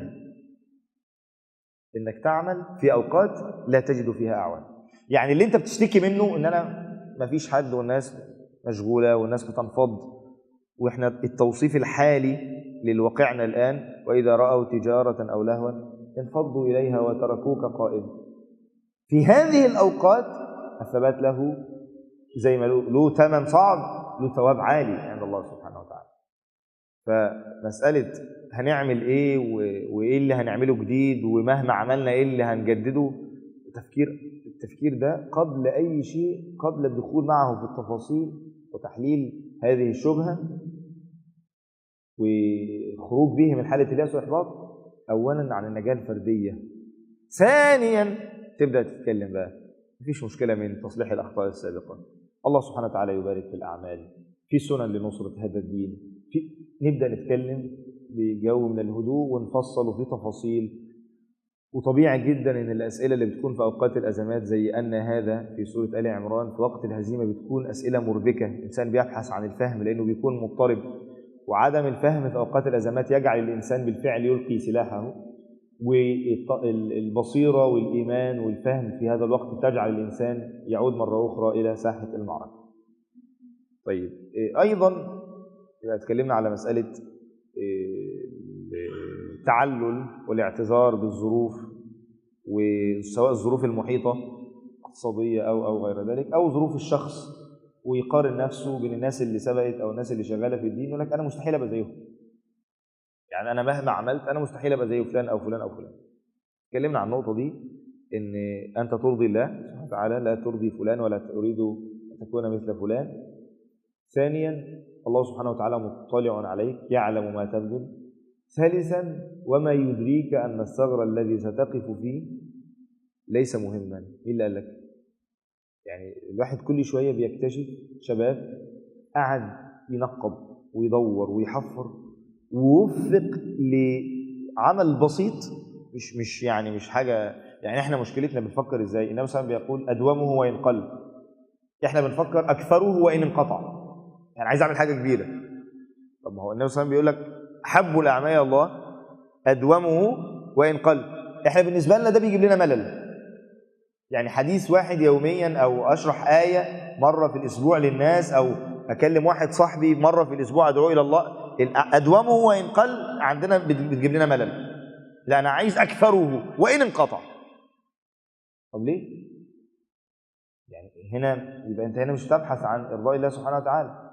إنك تعمل في أوقات لا تجد فيها أعوان يعني اللي أنت بتشتكي منه إن أنا مفيش حد والناس مشغولة والناس بتنفض وإحنا التوصيف الحالي للواقعنا الآن وإذا رأوا تجارة أو لهوا انفضوا إليها وتركوك قائما في هذه الأوقات الثبات له زي ما له له ثمن صعب له ثواب عالي عند الله سبحانه وتعالى فمسألة هنعمل إيه و- وإيه اللي هنعمله جديد ومهما عملنا إيه اللي هنجدده التفكير التفكير ده قبل أي شيء قبل الدخول معه في التفاصيل وتحليل هذه الشبهة وخروج به من حالة اليأس والإحباط أولا عن النجاة الفردية ثانيا تبدأ تتكلم بقى مفيش مشكلة من تصليح الأخطاء السابقة الله سبحانه وتعالى يبارك في الأعمال في سنن لنصرة هذا الدين في نبدأ نتكلم بجو من الهدوء ونفصل في تفاصيل وطبيعي جدا ان الاسئله اللي بتكون في اوقات الازمات زي ان هذا في سوره ال عمران في وقت الهزيمه بتكون اسئله مربكه الانسان بيبحث عن الفهم لانه بيكون مضطرب وعدم الفهم في اوقات الازمات يجعل الانسان بالفعل يلقي سلاحه والبصيره والايمان والفهم في هذا الوقت تجعل الانسان يعود مره اخرى الى ساحه المعركه. طيب إيه، ايضا إذا اتكلمنا على مساله إيه، التعلل والاعتذار بالظروف وسواء الظروف المحيطه اقتصاديه او او غير ذلك او ظروف الشخص ويقارن نفسه بين الناس اللي سبقت او الناس اللي شغاله في الدين يقول لك انا مستحيل ابقى زيهم. يعني انا مهما عملت انا مستحيل ابقى زي فلان او فلان او فلان. اتكلمنا عن النقطه دي ان انت ترضي الله سبحانه وتعالى لا ترضي فلان ولا تريد ان تكون مثل فلان. ثانيا الله سبحانه وتعالى مطلع عليك يعلم ما تبذل. ثالثا وما يدريك ان الثغر الذي ستقف فيه ليس مهما مين اللي قال لك؟ يعني الواحد كل شويه بيكتشف شباب قعد ينقب ويدور ويحفر ووفق لعمل بسيط مش مش يعني مش حاجه يعني احنا مشكلتنا بنفكر ازاي النبي صلى الله عليه وسلم بيقول ادومه وان قل احنا بنفكر اكثره وان انقطع يعني عايز اعمل حاجه كبيره طب ما هو النبي صلى الله عليه وسلم بيقول لك احب الاعمال الى الله ادومه وان قل احنا بالنسبه لنا ده بيجيب لنا ملل يعني حديث واحد يوميا او اشرح ايه مره في الاسبوع للناس او اكلم واحد صاحبي مره في الاسبوع ادعو الى الله ادومه وان قل عندنا بت- بتجيب لنا ملل لا انا عايز اكثره وان انقطع طب ليه يعني هنا يبقى انت هنا مش تبحث عن ارضاء الله سبحانه وتعالى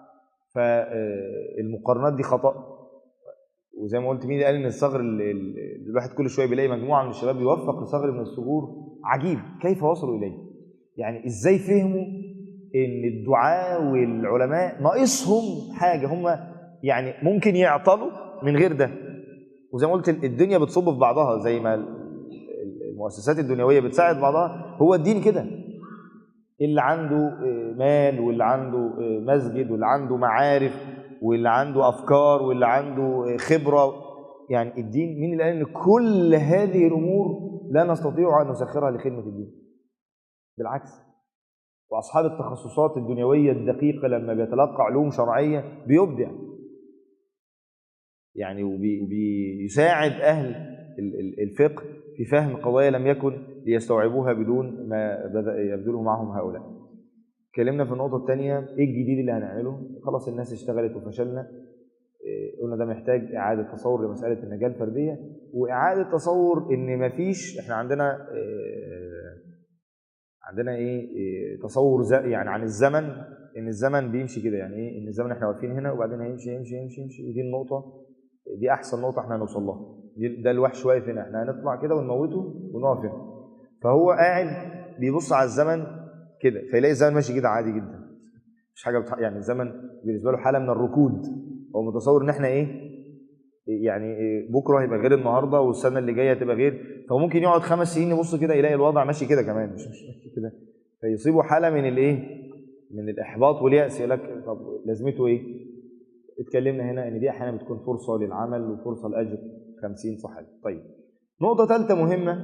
فالمقارنات دي خطا وزي ما قلت مين اللي قال ان الصغر اللي اللي الواحد كل شويه بيلاقي مجموعه من الشباب يوفق لصغر من الصغور عجيب كيف وصلوا اليه يعني ازاي فهموا ان الدعاء والعلماء ناقصهم حاجه هم يعني ممكن يعطلوا من غير ده وزي ما قلت الدنيا بتصب في بعضها زي ما المؤسسات الدنيويه بتساعد بعضها هو الدين كده اللي عنده مال واللي عنده مسجد واللي عنده معارف واللي عنده افكار واللي عنده خبره يعني الدين مين اللي قال ان كل هذه الامور لا نستطيع ان نسخرها لخدمه الدين بالعكس واصحاب التخصصات الدنيويه الدقيقه لما بيتلقى علوم شرعيه بيبدع يعني وبي- وبيساعد اهل ال- ال- الفقه في فهم قضايا لم يكن ليستوعبوها بدون ما بدأ يبذله معهم هؤلاء اتكلمنا في النقطة الثانية ايه الجديد اللي هنعمله خلاص الناس اشتغلت وفشلنا إيه، قلنا ده محتاج إعادة تصور لمسألة النجاة الفردية وإعادة تصور إن مفيش إحنا عندنا إيه، عندنا إيه إيه، تصور ز- يعني عن الزمن إن الزمن بيمشي كده يعني إيه إن الزمن إحنا واقفين هنا وبعدين هيمشي يمشي يمشي يمشي ودي النقطة دي أحسن نقطة إحنا هنوصل لها دي- ده الوحش واقف هنا إحنا هنطلع كده ونموته ونقف هنا فهو قاعد بيبص على الزمن كده فيلاقي الزمن ماشي كده عادي جدا مش حاجه بتح... يعني الزمن بالنسبه له حاله من الركود هو متصور ان احنا ايه يعني إيه بكره هيبقى غير النهارده والسنه اللي جايه هتبقى غير فهو ممكن يقعد خمس سنين يبص كده يلاقي الوضع ماشي كده كمان مش مش ماشي كده فيصيبه حاله من الايه من الاحباط والياس يقول لك طب لازمته ايه اتكلمنا هنا ان دي احيانا بتكون فرصه للعمل وفرصه لاجر 50 صحابي طيب نقطه ثالثه مهمه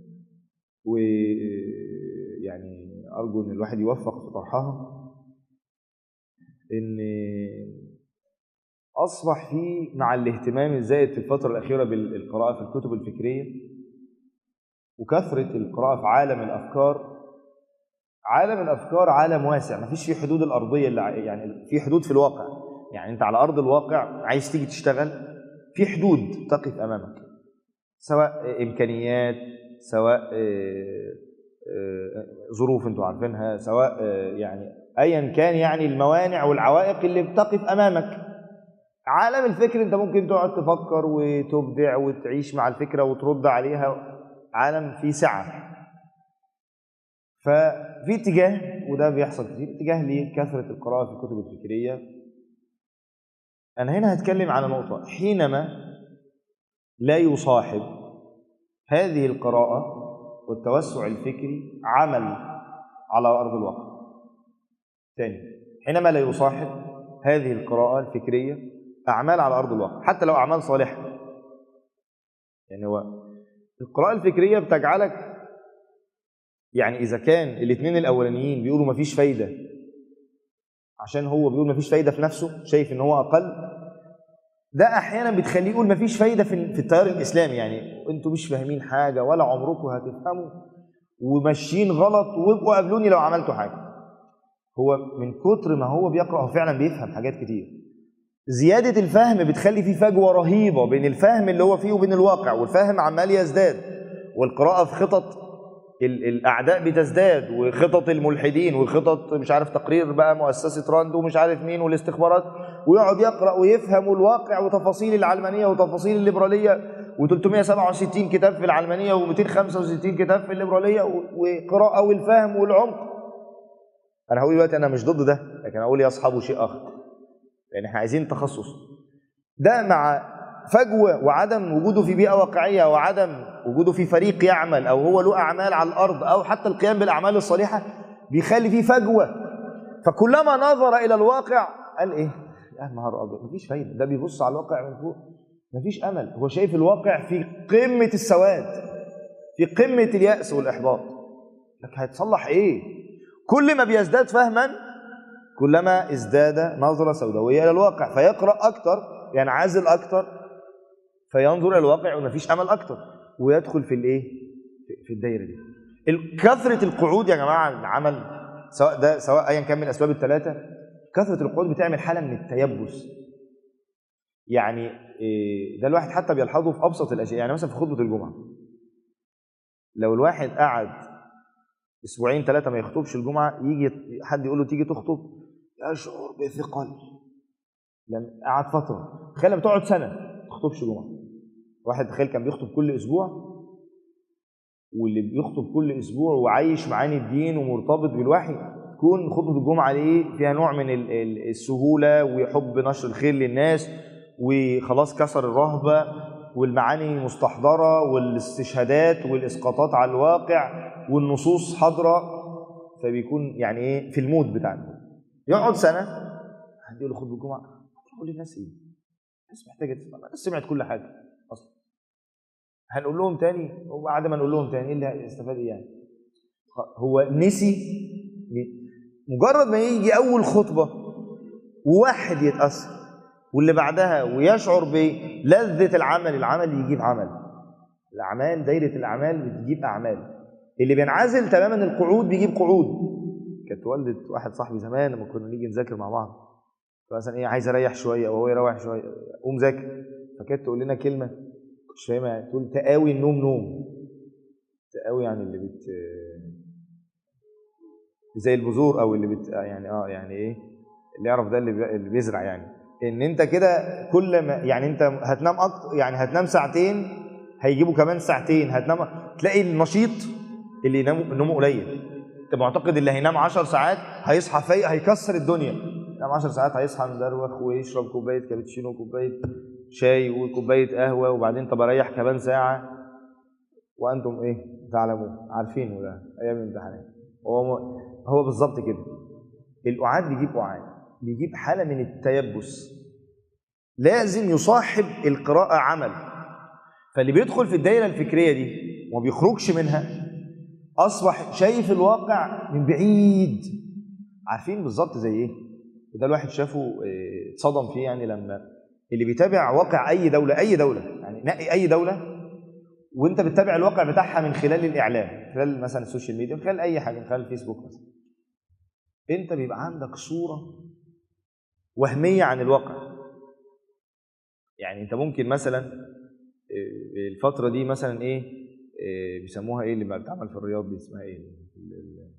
ويعني ارجو ان الواحد يوفق في طرحها ان اصبح في مع الاهتمام الزائد في الفتره الاخيره بالقراءه في الكتب الفكريه وكثره القراءه في عالم الافكار عالم الافكار عالم واسع ما فيش فيه حدود الارضيه اللي ع- يعني في حدود في الواقع يعني انت على ارض الواقع عايز تيجي تشتغل في حدود تقف امامك سواء امكانيات سواء آه، آه، ظروف انتوا عارفينها سواء آه، يعني ايا كان يعني الموانع والعوائق اللي بتقف امامك عالم الفكر انت ممكن تقعد تفكر وتبدع وتعيش مع الفكره وترد عليها عالم فيه سعه ففي اتجاه وده بيحصل كتير اتجاه لكثره القراءه في الكتب الفكريه انا هنا هتكلم على نقطه حينما لا يصاحب هذه القراءه والتوسع الفكري عمل على ارض الواقع ثاني حينما لا يصاحب هذه القراءه الفكريه اعمال على ارض الواقع حتى لو اعمال صالحه يعني هو القراءه الفكريه بتجعلك يعني اذا كان الاثنين الاولانيين بيقولوا مفيش فايده عشان هو بيقول مفيش فايده في نفسه شايف ان هو اقل ده احيانا بتخليه يقول مفيش فايده في في التيار الاسلامي يعني انتوا مش فاهمين حاجه ولا عمركم هتفهموا وماشيين غلط وابقوا قابلوني لو عملتوا حاجه هو من كتر ما هو بيقرا هو فعلا بيفهم حاجات كتير زياده الفهم بتخلي فيه فجوه رهيبه بين الفهم اللي هو فيه وبين الواقع والفهم عمال يزداد والقراءه في خطط ال- الاعداء بتزداد وخطط الملحدين وخطط مش عارف تقرير بقى مؤسسه راند ومش عارف مين والاستخبارات ويقعد يقرا ويفهم الواقع وتفاصيل العلمانيه وتفاصيل الليبراليه و367 كتاب في العلمانيه و265 كتاب في الليبراليه و- وقراءه والفهم والعمق انا هقول دلوقتي انا مش ضد ده لكن اقول يا اصحابه شيء اخر لان احنا عايزين تخصص ده مع فجوه وعدم وجوده في بيئه واقعيه وعدم وجوده في فريق يعمل او هو له اعمال على الارض او حتى القيام بالاعمال الصالحه بيخلي فيه فجوه فكلما نظر الى الواقع قال ايه يا نهار ابيض مفيش فايده ده بيبص على الواقع من فوق مفيش امل هو شايف الواقع في قمه السواد في قمه الياس والاحباط لك هيتصلح ايه كل ما بيزداد فهما كلما ازداد نظرة سوداوية إلى الواقع فيقرأ أكتر ينعزل أكتر فينظر إلى الواقع ومفيش أمل أكتر ويدخل في الإيه؟ في- في الدايرة دي ال- كثرة القعود يا جماعة العمل سواء ده سواء أيا كان من الأسباب الثلاثة كثرة القعود بتعمل حالة من التيبس يعني إيه، ده الواحد حتى بيلحظه في أبسط الأشياء يعني مثلا في خطبة الجمعة لو الواحد قعد اسبوعين ثلاثه ما يخطبش الجمعه يجي حد يقول له تيجي تخطب يشعر بثقل لما قعد فتره تخيل لما تقعد سنه ما تخطبش جمعه واحد تخيل كان بيخطب كل اسبوع واللي بيخطب كل اسبوع وعايش معاني الدين ومرتبط بالوحي تكون خطبه الجمعه دي فيها نوع من ال- ال- السهوله وحب نشر الخير للناس وخلاص كسر الرهبه والمعاني مستحضره والاستشهادات والاسقاطات على الواقع والنصوص حاضره فبيكون يعني ايه في المود بتاعنا يقعد سنه حد يقول له خطبه الجمعه هتقول للناس ايه؟ الناس محتاجه تسمع الناس سمعت كل حاجه اصلا هنقول لهم تاني وبعد ما نقول لهم تاني ايه اللي هيستفاد ايه يعني؟ هو نسي مجرد ما يجي اول خطبه وواحد يتاثر واللي بعدها ويشعر بلذة العمل العمل يجيب عمل الأعمال دايرة الأعمال بتجيب أعمال اللي بينعزل تماما القعود بيجيب قعود كانت والدة واحد صاحبي زمان لما كنا نيجي نذاكر مع بعض مثلا ايه عايز اريح شويه او هو يروح شويه قوم ذاكر فكانت تقول لنا كلمه مش فاهمها تقول تقاوي النوم نوم تقاوي يعني اللي بت زي البذور او اللي بت يعني اه يعني ايه اللي يعرف ده اللي, بي... اللي بيزرع يعني ان انت كده كل ما يعني انت هتنام أكتر يعني هتنام ساعتين هيجيبوا كمان ساعتين هتنام تلاقي النشيط اللي ينام نومه قليل انت معتقد اللي هينام 10 ساعات هيصحى فايق هيكسر الدنيا ينام 10 ساعات هيصحى مدروخ ويشرب كوبايه كابتشينو وكوبايه شاي وكوبايه قهوه وبعدين طب اريح كمان ساعه وانتم ايه تعلمون عارفين ولا ايام الامتحانات هو هو بالظبط كده القعاد بيجيب قعاد بيجيب حاله من التيبس لازم يصاحب القراءه عمل فاللي بيدخل في الدايره الفكريه دي وما بيخرجش منها اصبح شايف الواقع من بعيد عارفين بالظبط زي ايه وده الواحد شافه اه، اتصدم فيه يعني لما اللي بيتابع واقع اي دوله اي دوله يعني نقي اي دوله وانت بتتابع الواقع بتاعها من خلال الاعلام من خلال مثلا السوشيال ميديا من خلال اي حاجه من خلال الفيسبوك مثلا انت بيبقى عندك صوره وهميه عن الواقع يعني انت ممكن مثلا اه، الفتره دي مثلا ايه اه، بيسموها ايه اللي بقى بتعمل في الرياض دي اسمها ايه ال- ال-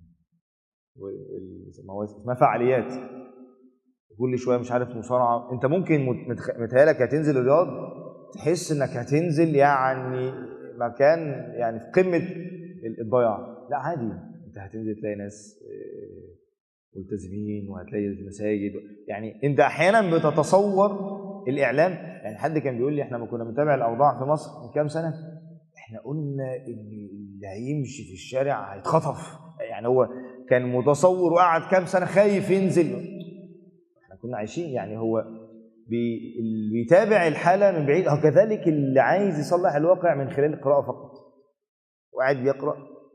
وال- ما هو اسمها فعاليات كل شويه مش عارف مصارعه انت ممكن مت- متخ- متهيألك هتنزل الرياض تحس انك هتنزل يعني مكان يعني في قمه ال- الضياع لا عادي انت هتنزل تلاقي ناس آه، ملتزمين وهتلاقي المساجد يعني انت احيانا بتتصور الاعلام يعني حد كان بيقول لي احنا لما كنا بنتابع الاوضاع في مصر من كام سنه احنا قلنا ان اللي هيمشي في الشارع هيتخطف يعني هو كان متصور وقعد كام سنه خايف ينزل احنا كنا عايشين يعني هو بي اللي بيتابع الحاله من بعيد هو كذلك اللي عايز يصلح الواقع من خلال القراءه فقط وقاعد بيقرا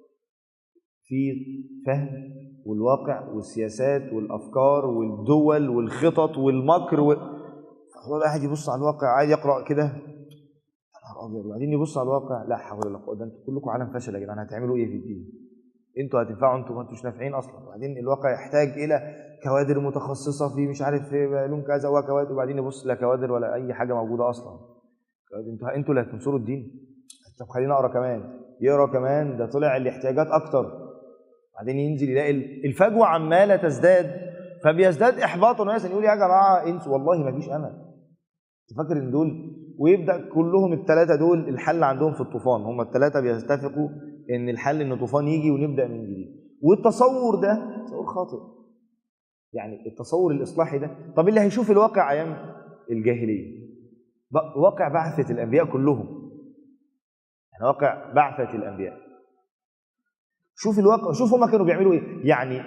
في فهم والواقع والسياسات والافكار والدول والخطط والمكر و... هو قاعد يبص على الواقع قاعد يقرا كده يا نهار ابيض وبعدين يبص على الواقع لا حول ولا قوه ده انتوا كلكم عالم فشل يا جدعان هتعملوا ايه في الدين؟ انتوا هتنفعوا انتوا ما انتوش نافعين اصلا وبعدين الواقع يحتاج الى كوادر متخصصه في مش عارف في علوم كذا وكوادر وبعدين يبص لا كوادر ولا اي حاجه موجوده اصلا انتوا انتوا اللي هتنصروا الدين طب خلينا اقرا كمان يقرا كمان ده طلع الاحتياجات اكتر بعدين ينزل يلاقي الفجوه عماله تزداد فبيزداد احباطا وناس يقول يا جماعه انسوا والله ما فيش امل انت فاكر ان دول ويبدا كلهم الثلاثه دول الحل عندهم في الطوفان هم الثلاثه بيتفقوا ان الحل ان الطوفان يجي ونبدا من جديد والتصور ده تصور خاطئ يعني التصور الاصلاحي ده طب اللي هيشوف الواقع ايام الجاهليه بق- واقع بعثه الانبياء كلهم يعني واقع بعثه الانبياء شوف الواقع شوف هما كانوا بيعملوا ايه يعني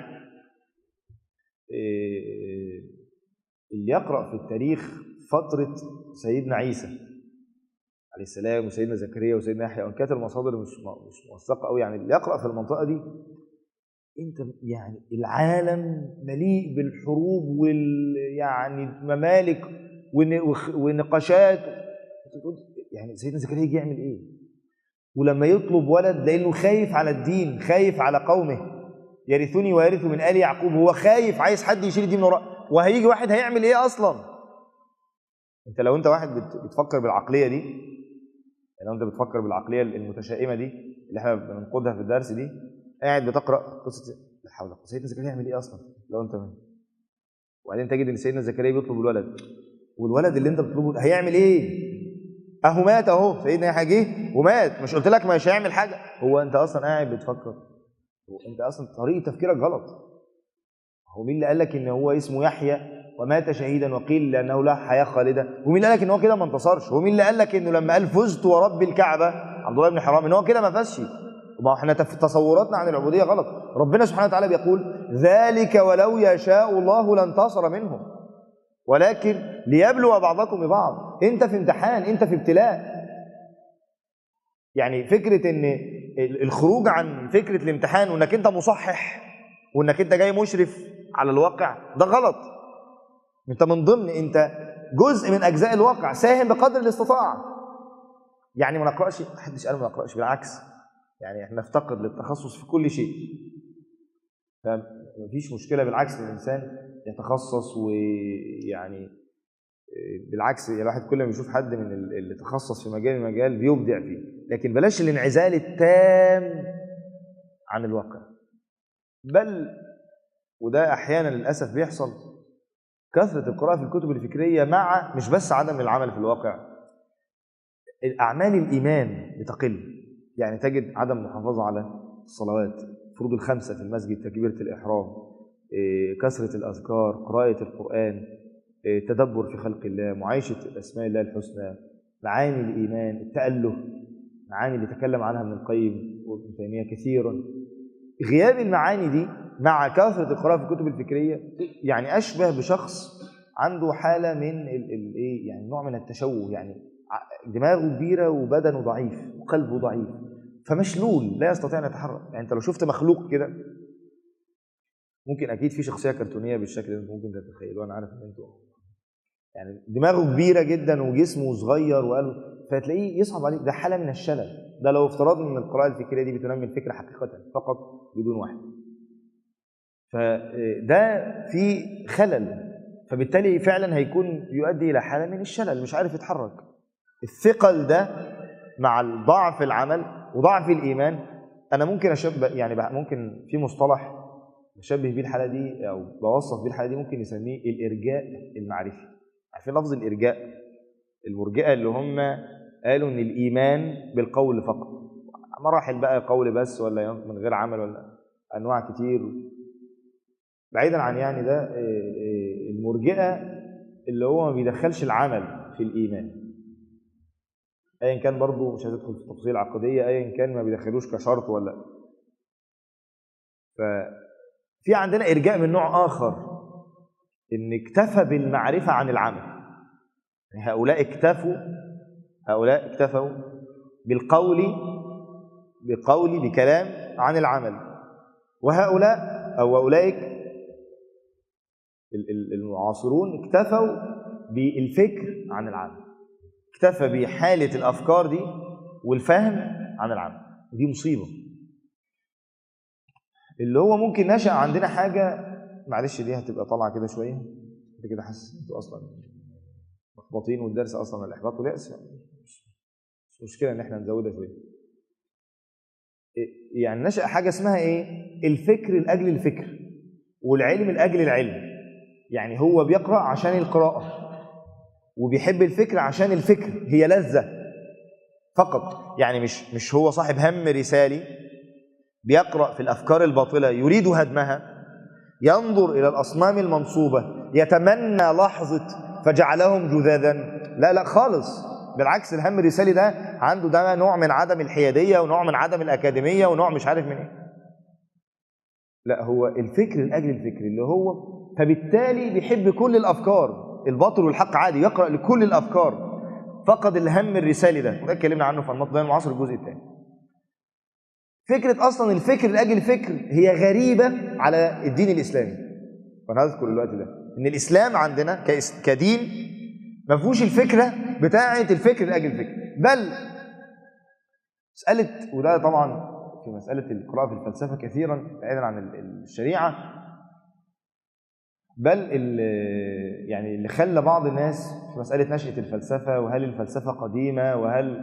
إيه اللي يقرا في التاريخ فتره سيدنا عيسى عليه السلام وسيدنا زكريا وسيدنا يحيى وان كانت المصادر مش مش موثقه قوي يعني اللي يقرا في المنطقه دي انت يعني العالم مليء بالحروب وال يعني ممالك ون- وخ- ونقاشات أنت تقول يعني سيدنا زكريا يجي يعمل ايه؟ ولما يطلب ولد لانه خايف على الدين خايف على قومه يرثني ويرث من ال يعقوب هو خايف عايز حد يشيل الدين من وراه وهيجي واحد هيعمل ايه اصلا؟ انت لو انت واحد بت- بتفكر بالعقليه دي يعني لو انت بتفكر بالعقليه المتشائمه دي اللي احنا بننقدها في الدرس دي قاعد بتقرا قصه لا حول ولا قوه سيدنا زكريا يعمل ايه اصلا لو انت منه وبعدين تجد ان سيدنا زكريا بيطلب الولد والولد اللي انت بتطلبه ده هيعمل ايه اهو مات اهو سيدنا يحيى جه ومات مش قلت لك مش هيعمل حاجه هو انت اصلا قاعد بتفكر هو انت اصلا طريقه تفكيرك غلط هو مين اللي قال لك ان هو اسمه يحيى ومات شهيدا وقيل لانه له حياه خالده ومين اللي قال لك ان هو كده ما انتصرش ومين اللي قال لك انه لما قال فزت ورب الكعبه عبد الله بن حرام ان هو كده ما فازش ما احنا تف- تصوراتنا عن العبوديه غلط ربنا سبحانه وتعالى بيقول ذلك ولو يشاء الله لانتصر منهم ولكن ليبلو بعضكم ببعض انت في امتحان انت في ابتلاء يعني فكره ان ال- الخروج عن فكره الامتحان وانك انت مصحح وانك انت جاي مشرف على الواقع ده غلط انت من ضمن انت جزء من اجزاء الواقع ساهم بقدر الاستطاعه يعني ما نقراش محدش قال ما نقراش بالعكس يعني احنا نفتقد للتخصص في كل شيء فمفيش مشكله بالعكس ان الانسان يتخصص ويعني بالعكس يعني الواحد كل ما بيشوف حد من اللي تخصص في مجال من مجال بيبدع فيه لكن بلاش الانعزال التام عن الواقع بل وده احيانا للاسف بيحصل كثره القراءه في الكتب الفكريه مع مش بس عدم العمل في الواقع الاعمال الايمان بتقل يعني تجد عدم المحافظه على الصلوات فروض الخمسه في المسجد تكبيره الاحرام كثره الاذكار قراءه القران التدبر في خلق الله معايشه اسماء الله الحسنى معاني الايمان التاله معاني اللي تكلم عنها ابن القيم وابن تيميه كثيرا غياب المعاني دي مع كثره القراءه في الكتب الفكريه يعني اشبه بشخص عنده حاله من الايه يعني نوع من التشوه يعني دماغه كبيره وبدنه ضعيف وقلبه ضعيف فمشلول لا يستطيع ان يتحرك يعني انت لو شفت مخلوق كده ممكن اكيد في شخصيه كرتونيه بالشكل ده ممكن تتخيلوه انا عارف ان انتوا يعني دماغه كبيره جدا وجسمه صغير وقلبه فتلاقيه يصعب عليه ده حاله من الشلل ده لو افترضنا ان القراءه الفكريه دي بتنمي الفكره حقيقه فقط بدون وحي فده في خلل فبالتالي فعلا هيكون يؤدي الى حاله من الشلل مش عارف يتحرك الثقل ده مع ضعف العمل وضعف الايمان انا ممكن اشبه يعني ممكن في مصطلح بشبه بيه الحاله دي او بوصف بيه الحاله دي ممكن نسميه الارجاء المعرفي عارفين لفظ الارجاء المرجئه اللي هم قالوا ان الايمان بالقول فقط مراحل بقى قول بس ولا من غير عمل ولا انواع كتير بعيدا عن يعني ده المرجئه اللي هو ما بيدخلش العمل في الايمان ايا كان برضه مش هتدخل في التفاصيل العقديه ايا كان ما بيدخلوش كشرط ولا ففي عندنا ارجاء من نوع اخر ان اكتفى بالمعرفه عن العمل يعني هؤلاء اكتفوا هؤلاء اكتفوا بالقول بقول بكلام عن العمل وهؤلاء او اولئك المعاصرون اكتفوا بالفكر عن العمل اكتفى بحالة الأفكار دي والفهم عن العمل دي مصيبة اللي هو ممكن نشأ عندنا حاجة معلش دي هتبقى طالعة كده شوية انت كده حاسس انتوا أصلا محبطين والدرس أصلا الإحباط واليأس مش مشكلة إن احنا نزودها شوية يعني نشأ حاجة اسمها إيه؟ الفكر لأجل الفكر والعلم لأجل العلم يعني هو بيقرأ عشان القراءة وبيحب الفكر عشان الفكر هي لذة فقط يعني مش مش هو صاحب هم رسالي بيقرأ في الأفكار الباطلة يريد هدمها ينظر إلى الأصنام المنصوبة يتمنى لحظة فجعلهم جذاذا لا لا خالص بالعكس الهم الرسالي ده عنده ده نوع من عدم الحيادية ونوع من عدم الأكاديمية ونوع مش عارف من إيه لا هو الفكر لأجل الفكر اللي هو فبالتالي بيحب كل الأفكار الباطل والحق عادي يقرأ لكل الأفكار فقد الهم الرسالي ده وده اتكلمنا عنه في النقد المعاصر الجزء الثاني فكرة أصلا الفكر لأجل الفكر هي غريبة على الدين الإسلامي وأنا هذكر الوقت ده إن الإسلام عندنا كدين ما فيهوش الفكرة بتاعة الفكر لأجل الفكر بل مسألة وده طبعا في مسألة القراءة في الفلسفة كثيرا بعيدا عن الشريعة بل يعني اللي خلى بعض الناس في مسألة نشأة الفلسفة وهل الفلسفة قديمة وهل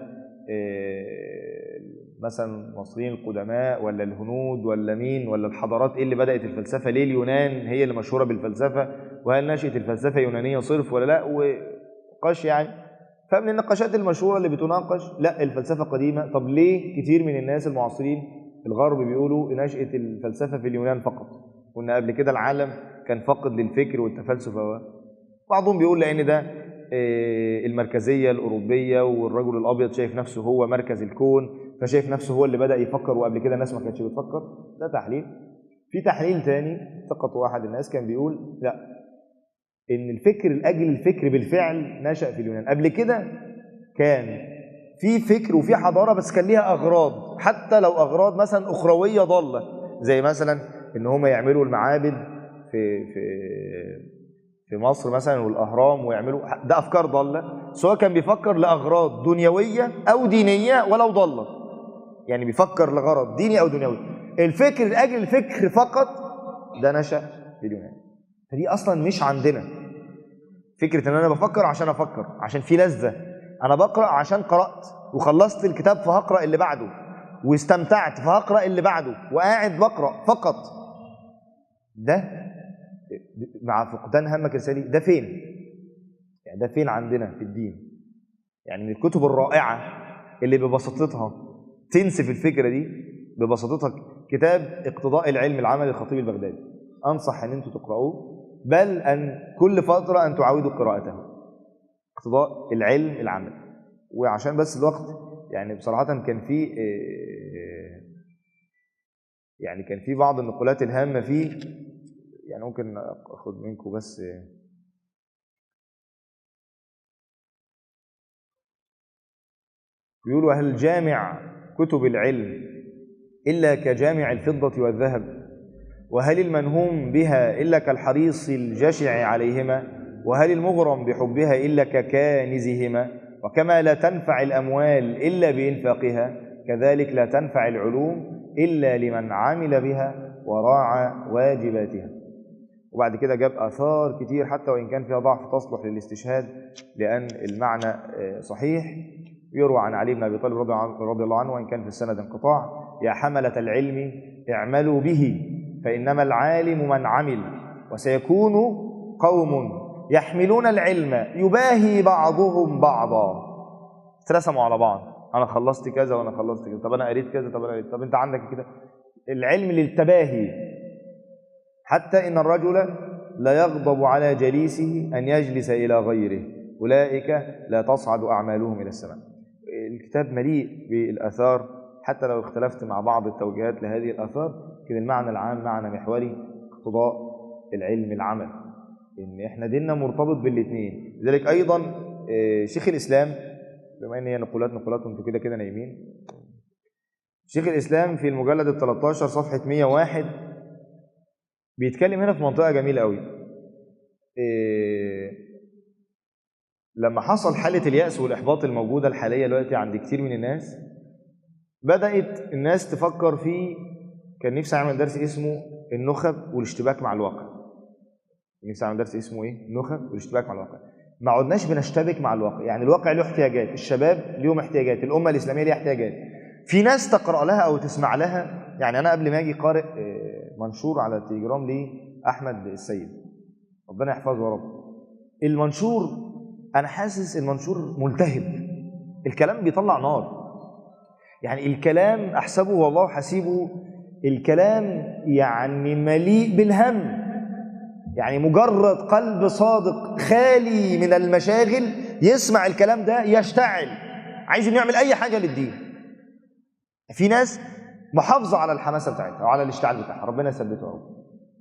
مثلا المصريين القدماء ولا الهنود ولا مين ولا الحضارات ايه اللي بدأت الفلسفة ليه اليونان هي اللي مشهورة بالفلسفة وهل نشأت الفلسفة يونانية صرف ولا لا ونقاش يعني فمن النقاشات المشهورة اللي بتناقش لا الفلسفة قديمة طب ليه كتير من الناس المعاصرين في الغرب بيقولوا نشأة الفلسفة في اليونان فقط وان قبل كده العالم كان فاقد للفكر والتفلسف بعضهم بيقول لان ده المركزيه الاوروبيه والرجل الابيض شايف نفسه هو مركز الكون فشايف نفسه هو اللي بدا يفكر وقبل كده الناس ما كانتش بتفكر ده تحليل في تحليل تاني ثقته احد الناس كان بيقول لا ان الفكر لاجل الفكر بالفعل نشا في اليونان قبل كده كان في فكر وفي حضاره بس كان ليها اغراض حتى لو اغراض مثلا اخرويه ضاله زي مثلا ان هم يعملوا المعابد في في في مصر مثلا والاهرام ويعملوا ده افكار ضاله سواء كان بيفكر لاغراض دنيويه او دينيه ولو ضاله يعني بيفكر لغرض ديني او دنيوي الفكر لاجل الفكر فقط ده نشا في اليونان فدي اصلا مش عندنا فكره ان انا بفكر عشان افكر عشان في لذه انا بقرا عشان قرات وخلصت الكتاب فهقرا اللي بعده واستمتعت فهقرا اللي بعده وقاعد بقرا فقط ده مع فقدان همك السالي ده فين يعني ده فين عندنا في الدين يعني من الكتب الرائعه اللي ببساطتها تنسف الفكره دي ببساطتها كتاب اقتضاء العلم العملي للخطيب البغدادي انصح ان انتم تقرأوه بل ان كل فتره ان تعاودوا قراءته اقتضاء العلم العملي وعشان بس الوقت يعني بصراحه كان في آه، يعني كان في بعض النقولات الهامه فيه يعني ممكن اخد منكم بس بيقولوا هل جامع كتب العلم إلا كجامع الفضة والذهب وهل المنهوم بها إلا كالحريص الجشع عليهما وهل المغرم بحبها إلا ككانزهما وكما لا تنفع الأموال إلا بإنفاقها كذلك لا تنفع العلوم إلا لمن عمل بها وراعى واجباتها وبعد كده جاب آثار كتير حتى وإن كان فيها ضعف تصلح للاستشهاد لأن المعنى آه، صحيح يروى عن علي بن أبي طالب رضي عن- رضي الله عنه وإن كان في السند انقطاع يا حملة العلم اعملوا به فإنما العالم من عمل وسيكون قوم يحملون العلم يباهي بعضهم بعضا اترسموا على بعض انا خلصت كذا وانا خلصت كذا طب انا قريت كذا طب انا قريت طب انت عندك كده العلم للتباهي حتى ان الرجل لا يغضب على جليسه ان يجلس الى غيره اولئك لا تصعد اعمالهم الى السماء الكتاب مليء بالاثار حتى لو اختلفت مع بعض التوجيهات لهذه الاثار لكن المعنى العام معنى محوري اقتضاء العلم العمل ان احنا ديننا مرتبط بالاثنين لذلك ايضا آه، شيخ الاسلام بما ان هي نقولات نقولات وانتوا كده كده نايمين شيخ الاسلام في المجلد ال 13 صفحه 101 بيتكلم هنا في منطقه جميله قوي إيه لما حصل حاله الياس والاحباط الموجوده الحاليه دلوقتي عند كتير من الناس بدات الناس تفكر في كان نفسي اعمل درس اسمه النخب والاشتباك مع الواقع نفسي اعمل درس اسمه ايه النخب والاشتباك مع الواقع ما عدناش بنشتبك مع الواقع يعني الواقع له احتياجات الشباب ليهم احتياجات الامه الاسلاميه ليها احتياجات في ناس تقرا لها او تسمع لها يعني انا قبل ما اجي قارئ آه، منشور على التليجرام لاحمد السيد ربنا يحفظه يا رب المنشور انا حاسس المنشور ملتهب الكلام بيطلع نار يعني الكلام احسبه والله حسيبه الكلام يعني مليء بالهم يعني مجرد قلب صادق خالي من المشاغل يسمع الكلام ده يشتعل عايز انه يعمل اي حاجه للدين في ناس محافظه على الحماسه بتاعتها وعلى الاشتعال بتاعها ربنا يثبته يا رب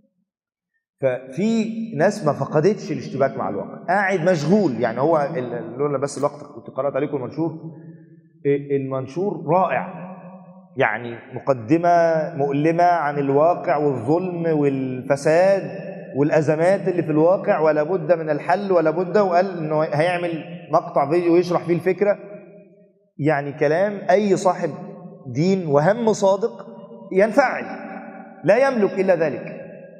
ففي ناس ما فقدتش الاشتباك مع الواقع قاعد مشغول يعني هو ال- لولا بس الوقت كنت قرات عليكم المنشور المنشور رائع يعني مقدمة مؤلمة عن الواقع والظلم والفساد والأزمات اللي في الواقع ولا بد من الحل ولا بد وقال إنه هيعمل مقطع فيديو يشرح فيه الفكرة يعني كلام أي صاحب دين وهم صادق ينفعل لا يملك إلا ذلك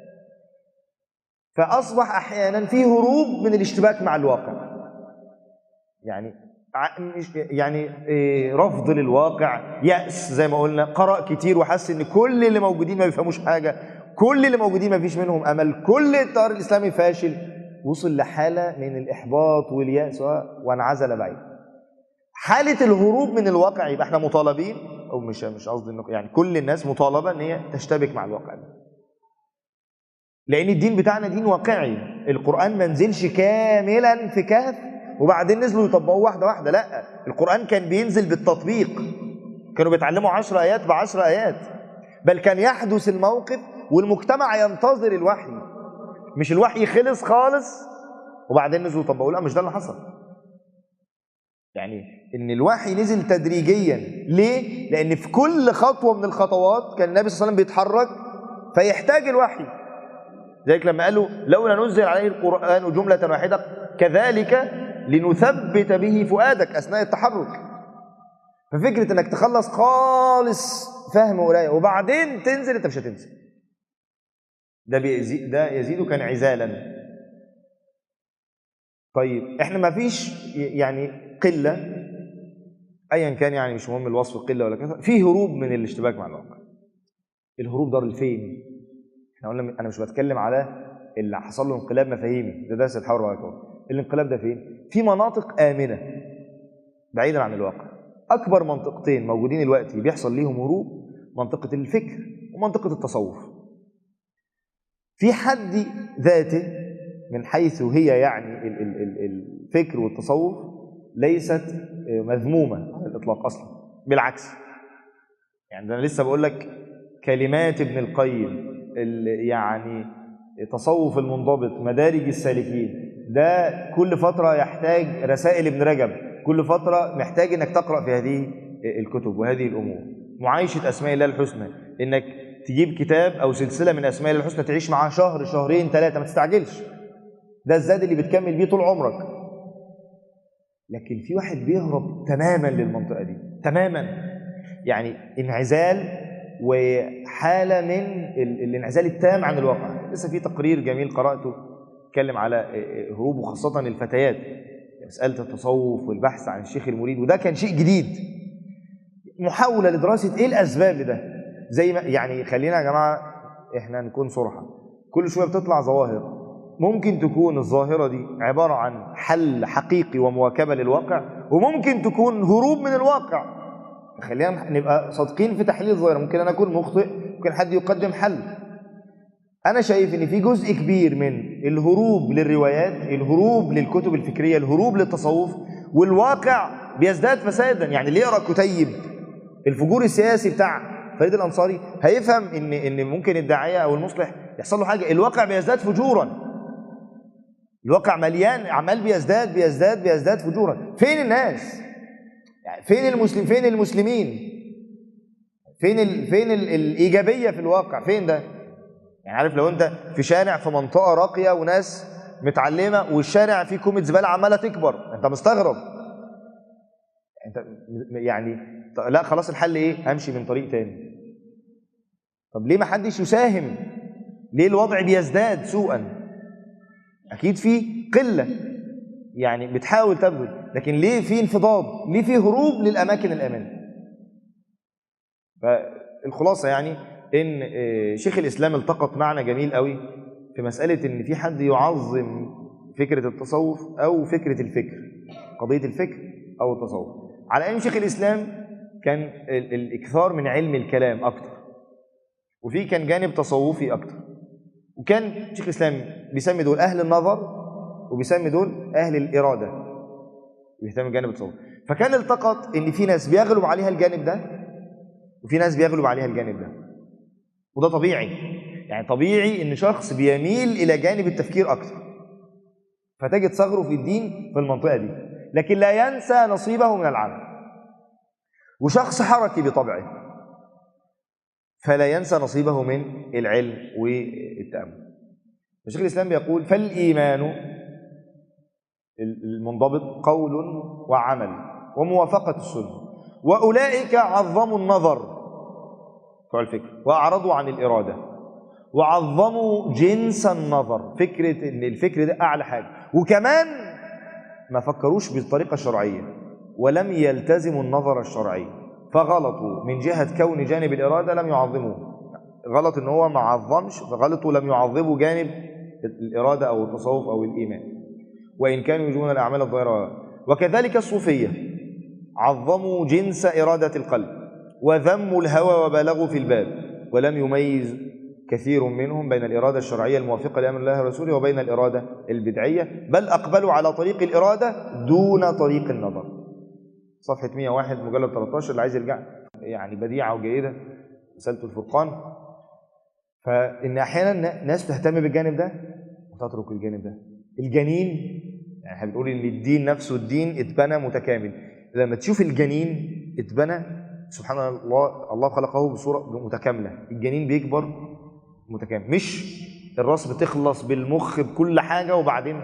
فأصبح أحيانا في هروب من الاشتباك مع الواقع يعني ع- مش- يعني إيه، رفض للواقع يأس زي ما قلنا قرأ كتير وحس ان كل اللي موجودين ما بيفهموش حاجة كل اللي موجودين ما فيش منهم أمل كل التيار الإسلامي فاشل وصل لحالة من الإحباط واليأس و- وانعزل بعيد حالة الهروب من الواقع يبقى احنا مطالبين او مش مش قصدي انه يعني كل الناس مطالبة ان هي تشتبك مع الواقع ده لان الدين بتاعنا دين واقعي القرآن ما نزلش كاملا في كهف وبعدين نزلوا يطبقوه واحدة واحدة لا القرآن كان بينزل بالتطبيق كانوا بيتعلموا عشر آيات بعشر آيات بل كان يحدث الموقف والمجتمع ينتظر الوحي مش الوحي خلص خالص وبعدين نزلوا يطبقوه لا مش ده اللي حصل يعني ان الوحي نزل تدريجيا ليه لان في كل خطوه من الخطوات كان النبي صلى الله عليه وسلم بيتحرك فيحتاج الوحي ذلك لما قالوا لولا نزل عليه القرآن جملة واحدة كذلك لنثبت به فؤادك أثناء التحرك ففكرة انك تخلص خالص فهم وقرايه وبعدين تنزل انت مش هتنزل ده بيزيد ده يزيدك انعزالا طيب احنا ما فيش يعني قله ايا كان يعني مش مهم الوصف قله ولا كذا في هروب من الاشتباك مع الواقع الهروب ده لفين احنا قلنا انا مش بتكلم على اللي حصل له انقلاب مفاهيمي ده درس الحور والعقاب الانقلاب ده فين في مناطق امنه بعيدا عن الواقع اكبر منطقتين موجودين دلوقتي بيحصل ليهم هروب منطقه الفكر ومنطقه التصوف في حد ذاته من حيث هي يعني ال- ال- ال- الفكر والتصوف ليست مذمومه على الاطلاق اصلا بالعكس يعني ده انا لسه بقول لك كلمات ابن القيم ال- يعني تصوف المنضبط مدارج السالكين ده كل فتره يحتاج رسائل ابن رجب كل فتره محتاج انك تقرا في هذه الكتب وهذه الامور معايشه اسماء الله الحسنى انك تجيب كتاب او سلسله من اسماء الله الحسنى تعيش معاه شهر شهرين ثلاثه ما تستعجلش ده الزاد اللي بتكمل بيه طول عمرك لكن في واحد بيهرب تماما للمنطقه دي تماما يعني انعزال وحاله من ال- الانعزال التام عن الواقع لسه في تقرير جميل قراته اتكلم على هروب وخاصه الفتيات مساله التصوف والبحث عن الشيخ المريد وده كان شيء جديد محاوله لدراسه ايه الاسباب لده زي ما يعني خلينا يا جماعه احنا نكون صراحه كل شويه بتطلع ظواهر ممكن تكون الظاهره دي عباره عن حل حقيقي ومواكبه للواقع وممكن تكون هروب من الواقع خلينا نبقى صادقين في تحليل الظاهره ممكن انا اكون مخطئ ممكن حد يقدم حل انا شايف ان في جزء كبير من الهروب للروايات الهروب للكتب الفكريه الهروب للتصوف والواقع بيزداد فسادا يعني اللي يقرا كتيب الفجور السياسي بتاع فريد الانصاري هيفهم ان ان ممكن الداعيه او المصلح يحصل له حاجه الواقع بيزداد فجورا الواقع مليان عمال بيزداد بيزداد بيزداد فجورا فين الناس يعني فين المسلم فين المسلمين فين ال... فين ال... الايجابيه في الواقع فين ده يعني عارف لو انت في شارع في منطقه راقيه وناس متعلمه والشارع فيه كومه زباله عماله تكبر انت مستغرب انت يعني ط- لا خلاص الحل ايه همشي من طريق تاني طب ليه ما حدش يساهم ليه الوضع بيزداد سوءا اكيد في قله يعني بتحاول تبذل لكن ليه في انفضاض ليه في هروب للاماكن الامنه فالخلاصه يعني ان آه، شيخ الاسلام التقط معنى جميل قوي في مساله ان في حد يعظم فكره التصوف او فكره الفكر قضيه الفكر او التصوف على ان شيخ الاسلام كان ال- الاكثار من علم الكلام اكتر وفي كان جانب تصوفي اكتر وكان شيخ الاسلام بيسمي دول اهل النظر وبيسمي دول اهل الاراده بيهتم بالجانب التصوفي فكان التقط ان في ناس بيغلب عليها الجانب ده وفي ناس بيغلب عليها الجانب ده وده طبيعي يعني طبيعي ان شخص بيميل الى جانب التفكير اكتر فتجد ثغره في الدين في المنطقه دي لكن لا ينسى نصيبه من العمل وشخص حركي بطبعه فلا ينسى نصيبه من العلم والتامل فشيخ الاسلام بيقول فالايمان المنضبط قول وعمل وموافقه السنه واولئك عظموا النظر بتوع الفكر واعرضوا عن الاراده وعظموا جنس النظر فكره ان الفكر ده اعلى حاجه وكمان ما فكروش بالطريقه الشرعيه ولم يلتزموا النظر الشرعي فغلطوا من جهه كون جانب الاراده لم يعظموه غلط ان هو ما عظمش فغلطوا لم يعظموا جانب الاراده او التصوف او الايمان وان كانوا يجون الاعمال الظاهره وكذلك الصوفيه عظموا جنس اراده القلب وذموا الهوى وبالغوا في الباب ولم يميز كثير منهم بين الإرادة الشرعية الموافقة لأمر الله ورسوله وبين الإرادة البدعية بل أقبلوا على طريق الإرادة دون طريق النظر صفحة 101 مجلد 13 اللي عايز يرجع يعني بديعة وجيدة رسالة الفرقان فإن أحيانا ناس تهتم بالجانب ده وتترك الجانب ده الجنين يعني احنا بنقول ان الدين نفسه الدين اتبنى متكامل لما تشوف الجنين اتبنى سبحان الله الله خلقه بصوره متكامله الجنين بيكبر متكامل مش الراس بتخلص بالمخ بكل حاجه وبعدين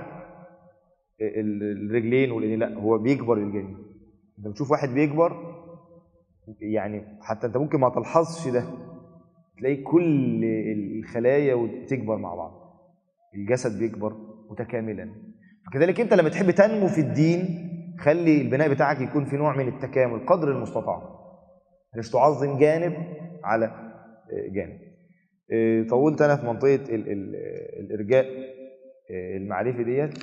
ال- الرجلين والايدين لا هو بيكبر الجنين انت بتشوف واحد بيكبر يعني حتى انت ممكن ما تلحظش ده تلاقي كل الخلايا بتكبر مع بعض الجسد بيكبر متكاملا فكذلك انت لما تحب تنمو في الدين خلي البناء بتاعك يكون في نوع من التكامل قدر المستطاع مش تعظم جانب على جانب إيه، طولت انا في منطقه ال ال الارجاء إيه، المعرفي ديت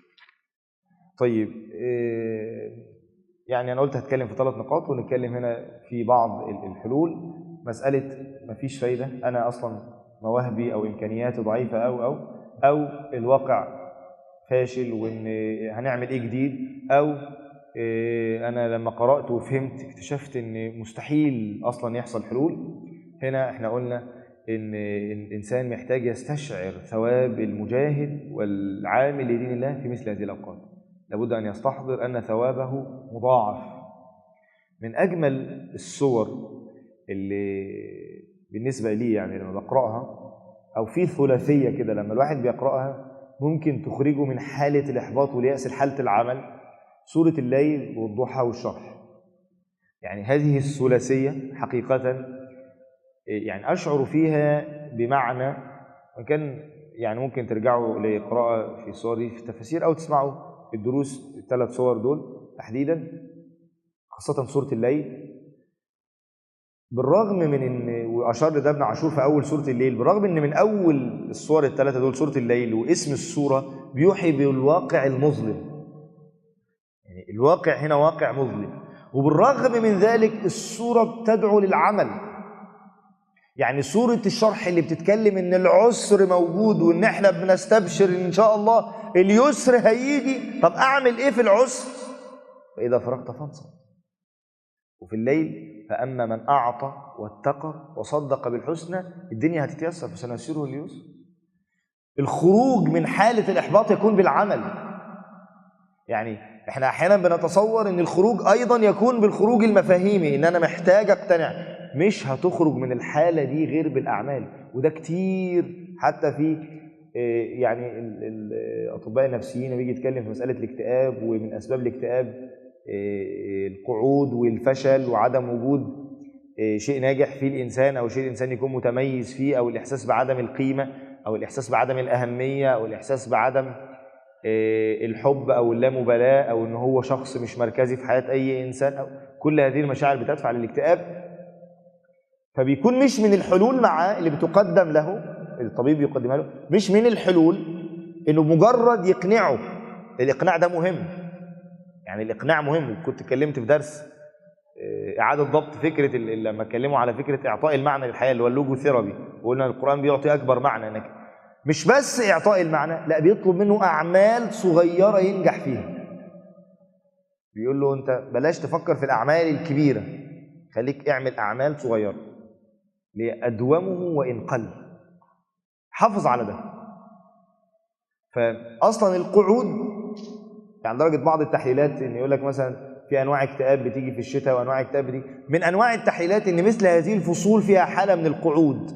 طيب إيه، يعني انا قلت هتكلم في ثلاث نقاط ونتكلم هنا في بعض ال- الحلول مساله مفيش فايده انا اصلا مواهبي او امكانياتي ضعيفه او او او الواقع فاشل وان هنعمل ايه جديد او إيه، انا لما قرات وفهمت اكتشفت ان مستحيل اصلا يحصل حلول هنا احنا قلنا ان الانسان محتاج يستشعر ثواب المجاهد والعامل لدين الله في مثل هذه الاوقات لابد ان يستحضر ان ثوابه مضاعف من اجمل الصور اللي بالنسبه لي يعني لما بقراها او في ثلاثيه كده لما الواحد بيقراها ممكن تخرجه من حاله الاحباط والياس لحاله العمل سوره الليل والضحى والشرح يعني هذه الثلاثيه حقيقه يعني اشعر فيها بمعنى وكان يعني ممكن ترجعوا لقراءه في الصور دي في التفاسير او تسمعوا الدروس الثلاث صور دول تحديدا خاصه سوره الليل بالرغم من ان واشار لده ابن عاشور في اول سوره الليل بالرغم ان من اول الصور الثلاثه دول سوره الليل واسم السوره بيوحي بالواقع المظلم يعني الواقع هنا واقع مظلم وبالرغم من ذلك السوره بتدعو للعمل يعني سورة الشرح اللي بتتكلم ان العسر موجود وان احنا بنستبشر ان شاء الله اليسر هيجي طب اعمل ايه في العسر فاذا فرغت فانصب وفي الليل فاما من اعطى واتقى وصدق بالحسنى الدنيا هتتيسر فسنيسره اليسر الخروج من حالة الإحباط يكون بالعمل يعني احنا احيانا بنتصور ان الخروج ايضا يكون بالخروج المفاهيمي ان انا محتاج اقتنع مش هتخرج من الحالة دي غير بالأعمال وده كتير حتى في آه، يعني ال- ال- الأطباء النفسيين بيجي يتكلم في مسألة الاكتئاب ومن أسباب الاكتئاب آه، القعود والفشل وعدم وجود آه، شيء ناجح في الإنسان أو شيء الإنسان يكون متميز فيه أو الإحساس بعدم القيمة أو الإحساس بعدم الأهمية أو الإحساس بعدم آه، الحب أو اللامبالاة أو إن هو شخص مش مركزي في حياة أي إنسان أو كل هذه المشاعر بتدفع للاكتئاب فبيكون مش من الحلول معاه اللي بتقدم له الطبيب يقدمها له مش من الحلول انه مجرد يقنعه الاقناع ده مهم يعني الاقناع مهم كنت اتكلمت في درس آه، اعاده ضبط فكره ال- ال- لما اتكلموا على فكره اعطاء المعنى للحياه اللي هو اللوجو ثيرابي وقلنا القران بيعطي اكبر معنى انك مش بس اعطاء المعنى لا بيطلب منه اعمال صغيره ينجح فيها بيقول له انت بلاش تفكر في الاعمال الكبيره خليك اعمل اعمال صغيره لأدومه وإن قل حافظ على ده فأصلا القعود يعني درجة بعض التحليلات إن يقول لك مثلا في أنواع اكتئاب بتيجي في الشتاء وأنواع اكتئاب بتيجي من أنواع التحليلات إن مثل هذه الفصول فيها حالة من القعود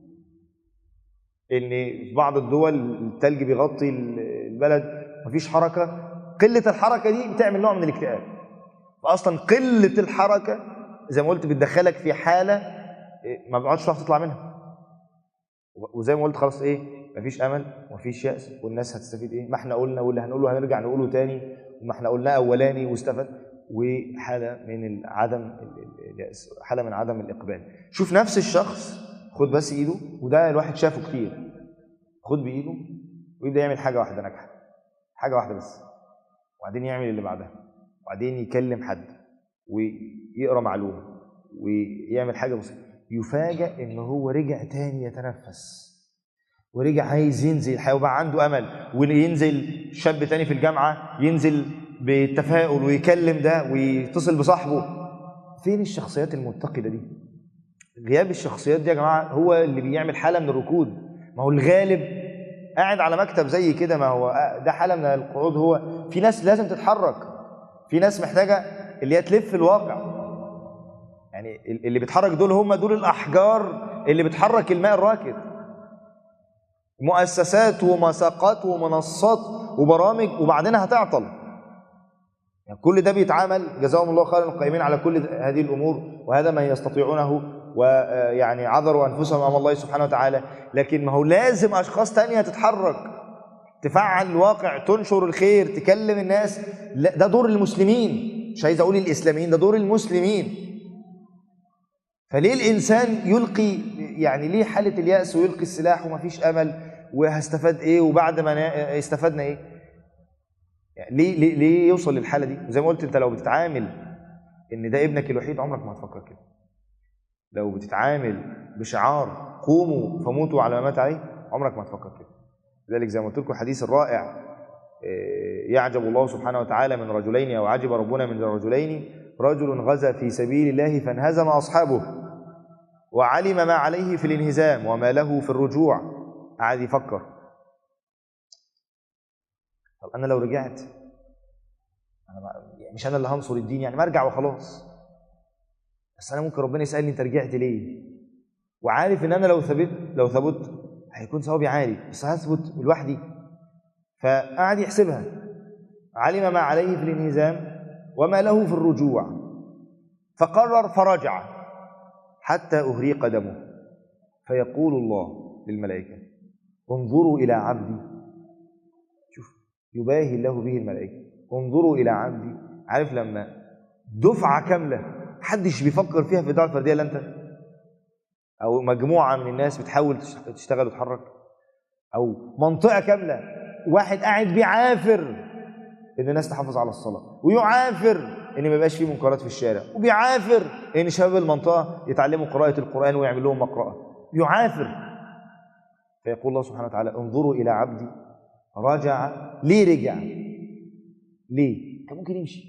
إن في بعض الدول التلج بيغطي البلد مفيش حركة قلة الحركة دي بتعمل نوع من الاكتئاب فأصلا قلة الحركة زي ما قلت بتدخلك في حالة إيه، ما بقعدش تعرف تطلع منها و- وزي ما قلت خلاص ايه مفيش امل ومفيش ياس والناس هتستفيد ايه ما احنا قلنا واللي هنقوله هنرجع نقوله تاني وما احنا قلناه اولاني واستفاد وحاله من عدم ال- ال- الياس حاله من عدم الاقبال شوف نفس الشخص خد بس ايده وده الواحد شافه كتير خد بايده ويبدا يعمل حاجه واحده ناجحه حاجه واحده بس وبعدين يعمل اللي بعدها وبعدين يكلم حد ويقرا معلومه ويعمل حاجه بسيطه يفاجأ ان هو رجع تاني يتنفس ورجع عايز ينزل الحياه وبقى عنده امل وينزل شاب تاني في الجامعه ينزل بالتفاؤل ويكلم ده ويتصل بصاحبه فين الشخصيات المتقده دي غياب الشخصيات دي يا جماعه هو اللي بيعمل حاله من الركود ما هو الغالب قاعد على مكتب زي كده ما هو ده حاله من القعود هو في ناس لازم تتحرك في ناس محتاجه اللي هي تلف الواقع يعني اللي بيتحرك دول هم دول الاحجار اللي بتحرك الماء الراكد مؤسسات ومساقات ومنصات وبرامج وبعدين هتعطل يعني كل ده بيتعامل جزاهم الله خيرا القائمين على كل هذه الامور وهذا ما يستطيعونه ويعني عذروا انفسهم امام الله سبحانه وتعالى لكن ما هو لازم اشخاص تانية تتحرك تفعل الواقع تنشر الخير تكلم الناس لا ده دور المسلمين مش عايز اقول الاسلاميين ده دور المسلمين فليه الانسان يلقي يعني ليه حاله الياس ويلقي السلاح ومفيش امل وهستفاد ايه وبعد ما نا- استفدنا ايه يعني ليه ليه ليه يوصل للحاله دي زي ما قلت انت لو بتتعامل ان ده ابنك الوحيد عمرك ما هتفكر كده لو بتتعامل بشعار قوموا فموتوا على ما مات عليه عمرك ما هتفكر كده لذلك زي ما قلت لكم الحديث الرائع إيه، يعجب الله سبحانه وتعالى من رجلين او عجب ربنا من رجلين رجل غزا في سبيل الله فانهزم اصحابه وعلم ما عليه في الانهزام وما له في الرجوع قعد يفكر طب انا لو رجعت انا ما- يعني مش انا اللي هنصر الدين يعني ما ارجع وخلاص بس انا ممكن ربنا يسالني انت رجعت ليه وعارف ان انا لو ثبت لو ثبت هيكون ثوابي عالي بس هثبت لوحدي فقعد يحسبها علم ما عليه في الانهزام وما له في الرجوع فقرر فرجع حتى أهريق دمه فيقول الله للملائكة انظروا إلى عبدي شوف يباهي الله به الملائكة انظروا إلى عبدي عارف لما دفعة كاملة محدش بيفكر فيها في الدعوة الفردية إلا أنت أو مجموعة من الناس بتحاول تش- تشتغل وتتحرك أو منطقة كاملة واحد قاعد بيعافر إن الناس تحافظ على الصلاة ويعافر إن ما يبقاش فيه منكرات في الشارع وبيعافر إن شباب المنطقة يتعلموا قراءة القرآن ويعمل لهم مقرأة يعافر فيقول الله سبحانه وتعالى انظروا إلى عبدي رجع ليه رجع ليه كان ممكن يمشي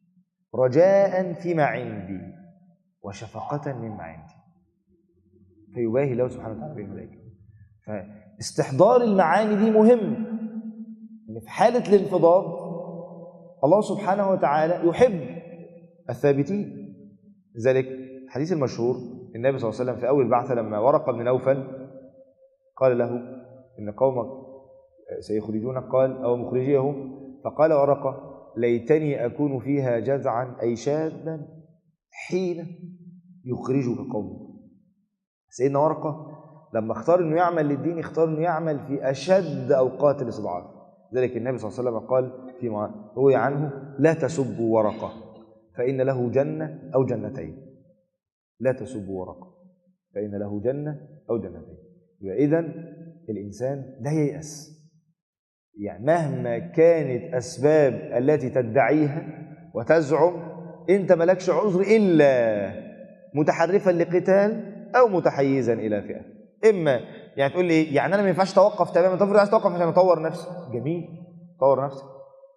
رجاء فيما عندي وشفقة مما عندي فيباهي الله سبحانه وتعالى بالملائكة فاستحضار المعاني دي مهم ان في حالة الانفضاض الله سبحانه وتعالى يحب الثابتين لذلك الحديث المشهور النبي صلى الله عليه وسلم في أول بعثة لما ورق بن نوفل قال له إن قومك سيخرجونك قال أو مخرجيهم فقال ورقة ليتني أكون فيها جزعا أي شابا حين يخرجك قومك سيدنا ورقة لما اختار انه يعمل للدين اختار انه يعمل في اشد اوقات الاستضعاف ذلك النبي صلى الله عليه وسلم قال فيما روي عنه لا تسبوا ورقه فان له جنه او جنتين لا تسبوا ورقه فان له جنه او جنتين واذا الانسان لا ييأس يعني مهما كانت اسباب التي تدعيها وتزعم انت مالكش عذر الا متحرفا لقتال او متحيزا الى فئه اما يعني تقول لي يعني انا ما ينفعش اتوقف تماما طب عايز اتوقف عشان اطور نفسي جميل طور نفسك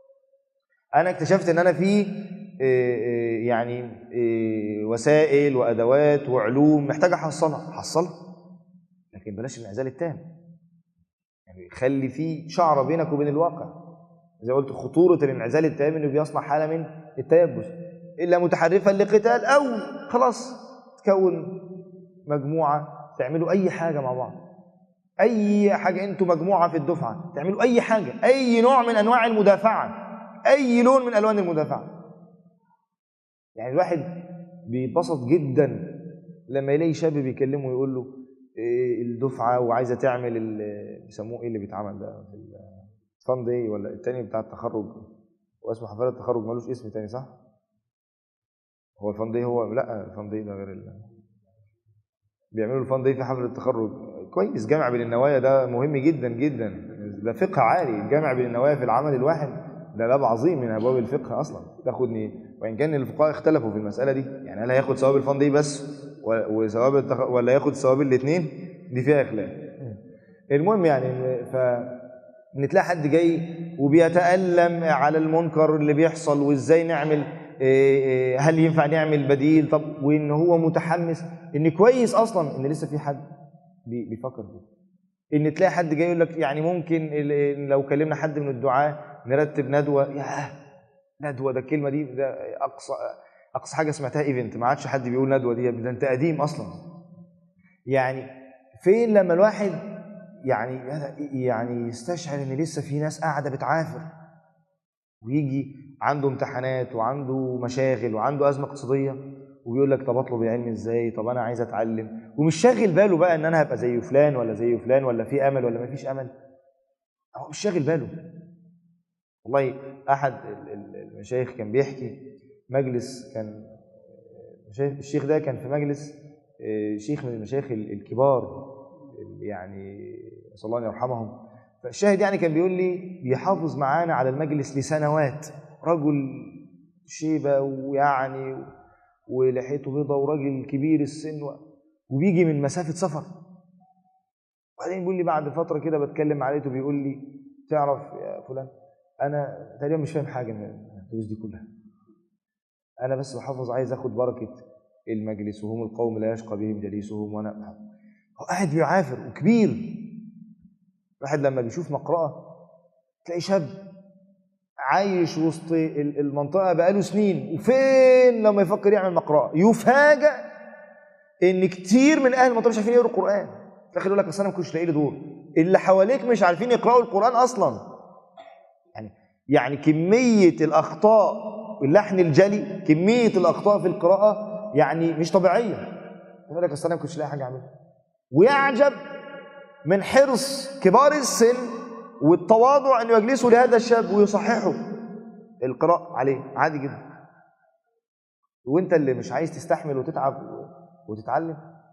انا اكتشفت ان انا في إيه، إيه، يعني إيه، وسائل وادوات وعلوم محتاج احصلها حصلها لكن بلاش الانعزال التام يعني خلي في شعره بينك وبين الواقع زي ما قلت خطوره الانعزال التام انه بيصنع حاله من التيبس الا متحرفا لقتال او خلاص تكون مجموعه تعملوا اي حاجه مع بعض اي حاجه انتوا مجموعه في الدفعه تعملوا اي حاجه اي نوع من انواع المدافعه اي لون من الوان المدافعه يعني الواحد بيتبسط جدا لما يلاقي شاب بيكلمه ويقول له إيه الدفعه وعايزه تعمل ال- بيسموه ايه اللي بيتعمل ده في الفان داي ولا التاني بتاع التخرج واسمه حفلات التخرج ملوش اسم تاني صح؟ هو الفان داي هو لا الفان داي ده غير ال... بيعملوا الفان داي في حفله التخرج كويس جمع بين النوايا ده مهم جدا جدا ده فقه عالي الجمع بين النوايا في العمل الواحد ده باب عظيم من ابواب الفقه اصلا تاخدني وان كان الفقهاء اختلفوا في المساله دي يعني هل هياخد ثواب الفان داي بس و- وثواب التخ... ولا ياخد ثواب الاثنين دي فيها خلاف المهم يعني ف نتلاقي حد جاي وبيتألم على المنكر اللي بيحصل وازاي نعمل إيه إيه هل ينفع نعمل بديل طب وان هو متحمس ان كويس اصلا ان لسه في حد بي- بيفكر فيه ان تلاقي حد جاي يقول لك يعني ممكن ال- لو كلمنا حد من الدعاة نرتب ندوة ياه ندوة ده الكلمة دي ده اقصى اقصى حاجة سمعتها ايفنت ما عادش حد بيقول ندوة دي ده انت قديم اصلا يعني فين لما الواحد يعني يعني يستشعر ان لسه في ناس قاعده بتعافر ويجي عنده امتحانات وعنده مشاغل وعنده ازمه اقتصاديه وبيقول لك طب اطلب العلم ازاي طب انا عايز اتعلم ومش شاغل باله بقى ان انا هبقى زي فلان ولا زي فلان ولا في امل ولا ما فيش امل هو مش شاغل باله والله احد ال- ال- المشايخ كان بيحكي مجلس كان المشايخ- الشيخ ده كان في مجلس آه، شيخ من المشايخ ال- الكبار اللي يعني نسال الله ان يرحمهم فالشاهد يعني كان بيقول لي بيحافظ معانا على المجلس لسنوات رجل شيبه ويعني ولحيته بيضة وراجل كبير السن و- وبيجي من مسافه سفر وبعدين بيقول لي بعد فتره كده بتكلم مع لقيته بيقول لي تعرف يا فلان انا تقريبا مش فاهم حاجه من الدروس دي كلها انا بس بحافظ عايز اخد بركه المجلس وهم القوم لا يشقى بهم جليسهم وانا هو قاعد بيعافر وكبير الواحد لما بيشوف مقرأة تلاقي شاب عايش وسط ال- المنطقة بقاله سنين وفين لما يفكر يعمل مقرأة يفاجأ ان كتير من اهل المنطقة مش عارفين يقروا القرآن في الاخر يقول لك اصل انا ما كنتش لاقي لي دور اللي حواليك مش عارفين يقرأوا القرآن اصلا يعني يعني كمية الأخطاء اللحن الجلي كمية الأخطاء في القراءة يعني مش طبيعية يقول لك أصل أنا ما كنتش لاقي حاجة أعملها ويعجب من حرص كبار السن والتواضع أن يجلسوا لهذا الشاب ويصححوا القراءة عليه عادي جدا وانت اللي مش عايز تستحمل وتتعب وتتعلم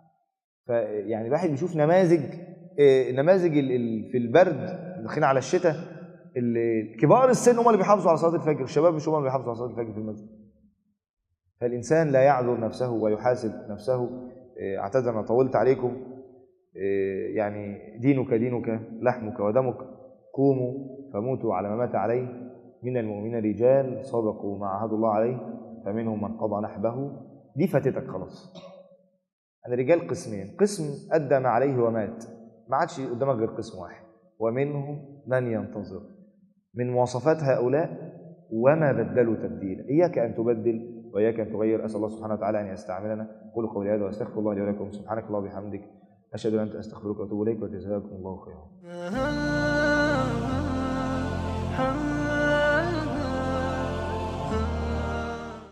فيعني الواحد بيشوف نماذج آه، نماذج ال- ال- في البرد داخلين على الشتاء اللي كبار السن هم اللي بيحافظوا على صلاه الفجر الشباب مش هم اللي بيحافظوا على صلاه الفجر في المسجد فالانسان لا يعذر نفسه ويحاسب نفسه آه، اعتذر انا طولت عليكم آه، يعني دينك دينك لحمك ودمك قوموا فموتوا على ما مات عليه من المؤمنين رجال صدقوا ما عهدوا الله عليه فمنهم من قضى نحبه دي فاتتك خلاص الرجال قسمين قسم أدى ما عليه ومات ما عادش قدامك غير قسم واحد ومنهم من ينتظر من مواصفات هؤلاء وما بدلوا تبديلا إياك أن تبدل وإياك أن تغير أسأل الله سبحانه وتعالى أن يستعملنا قولوا قولي هذا وأستغفر الله لي ولكم سبحانك الله وبحمدك أشهد أن لا إله إلا أنت أستغفرك وأتوب إليك وجزاكم الله خيرا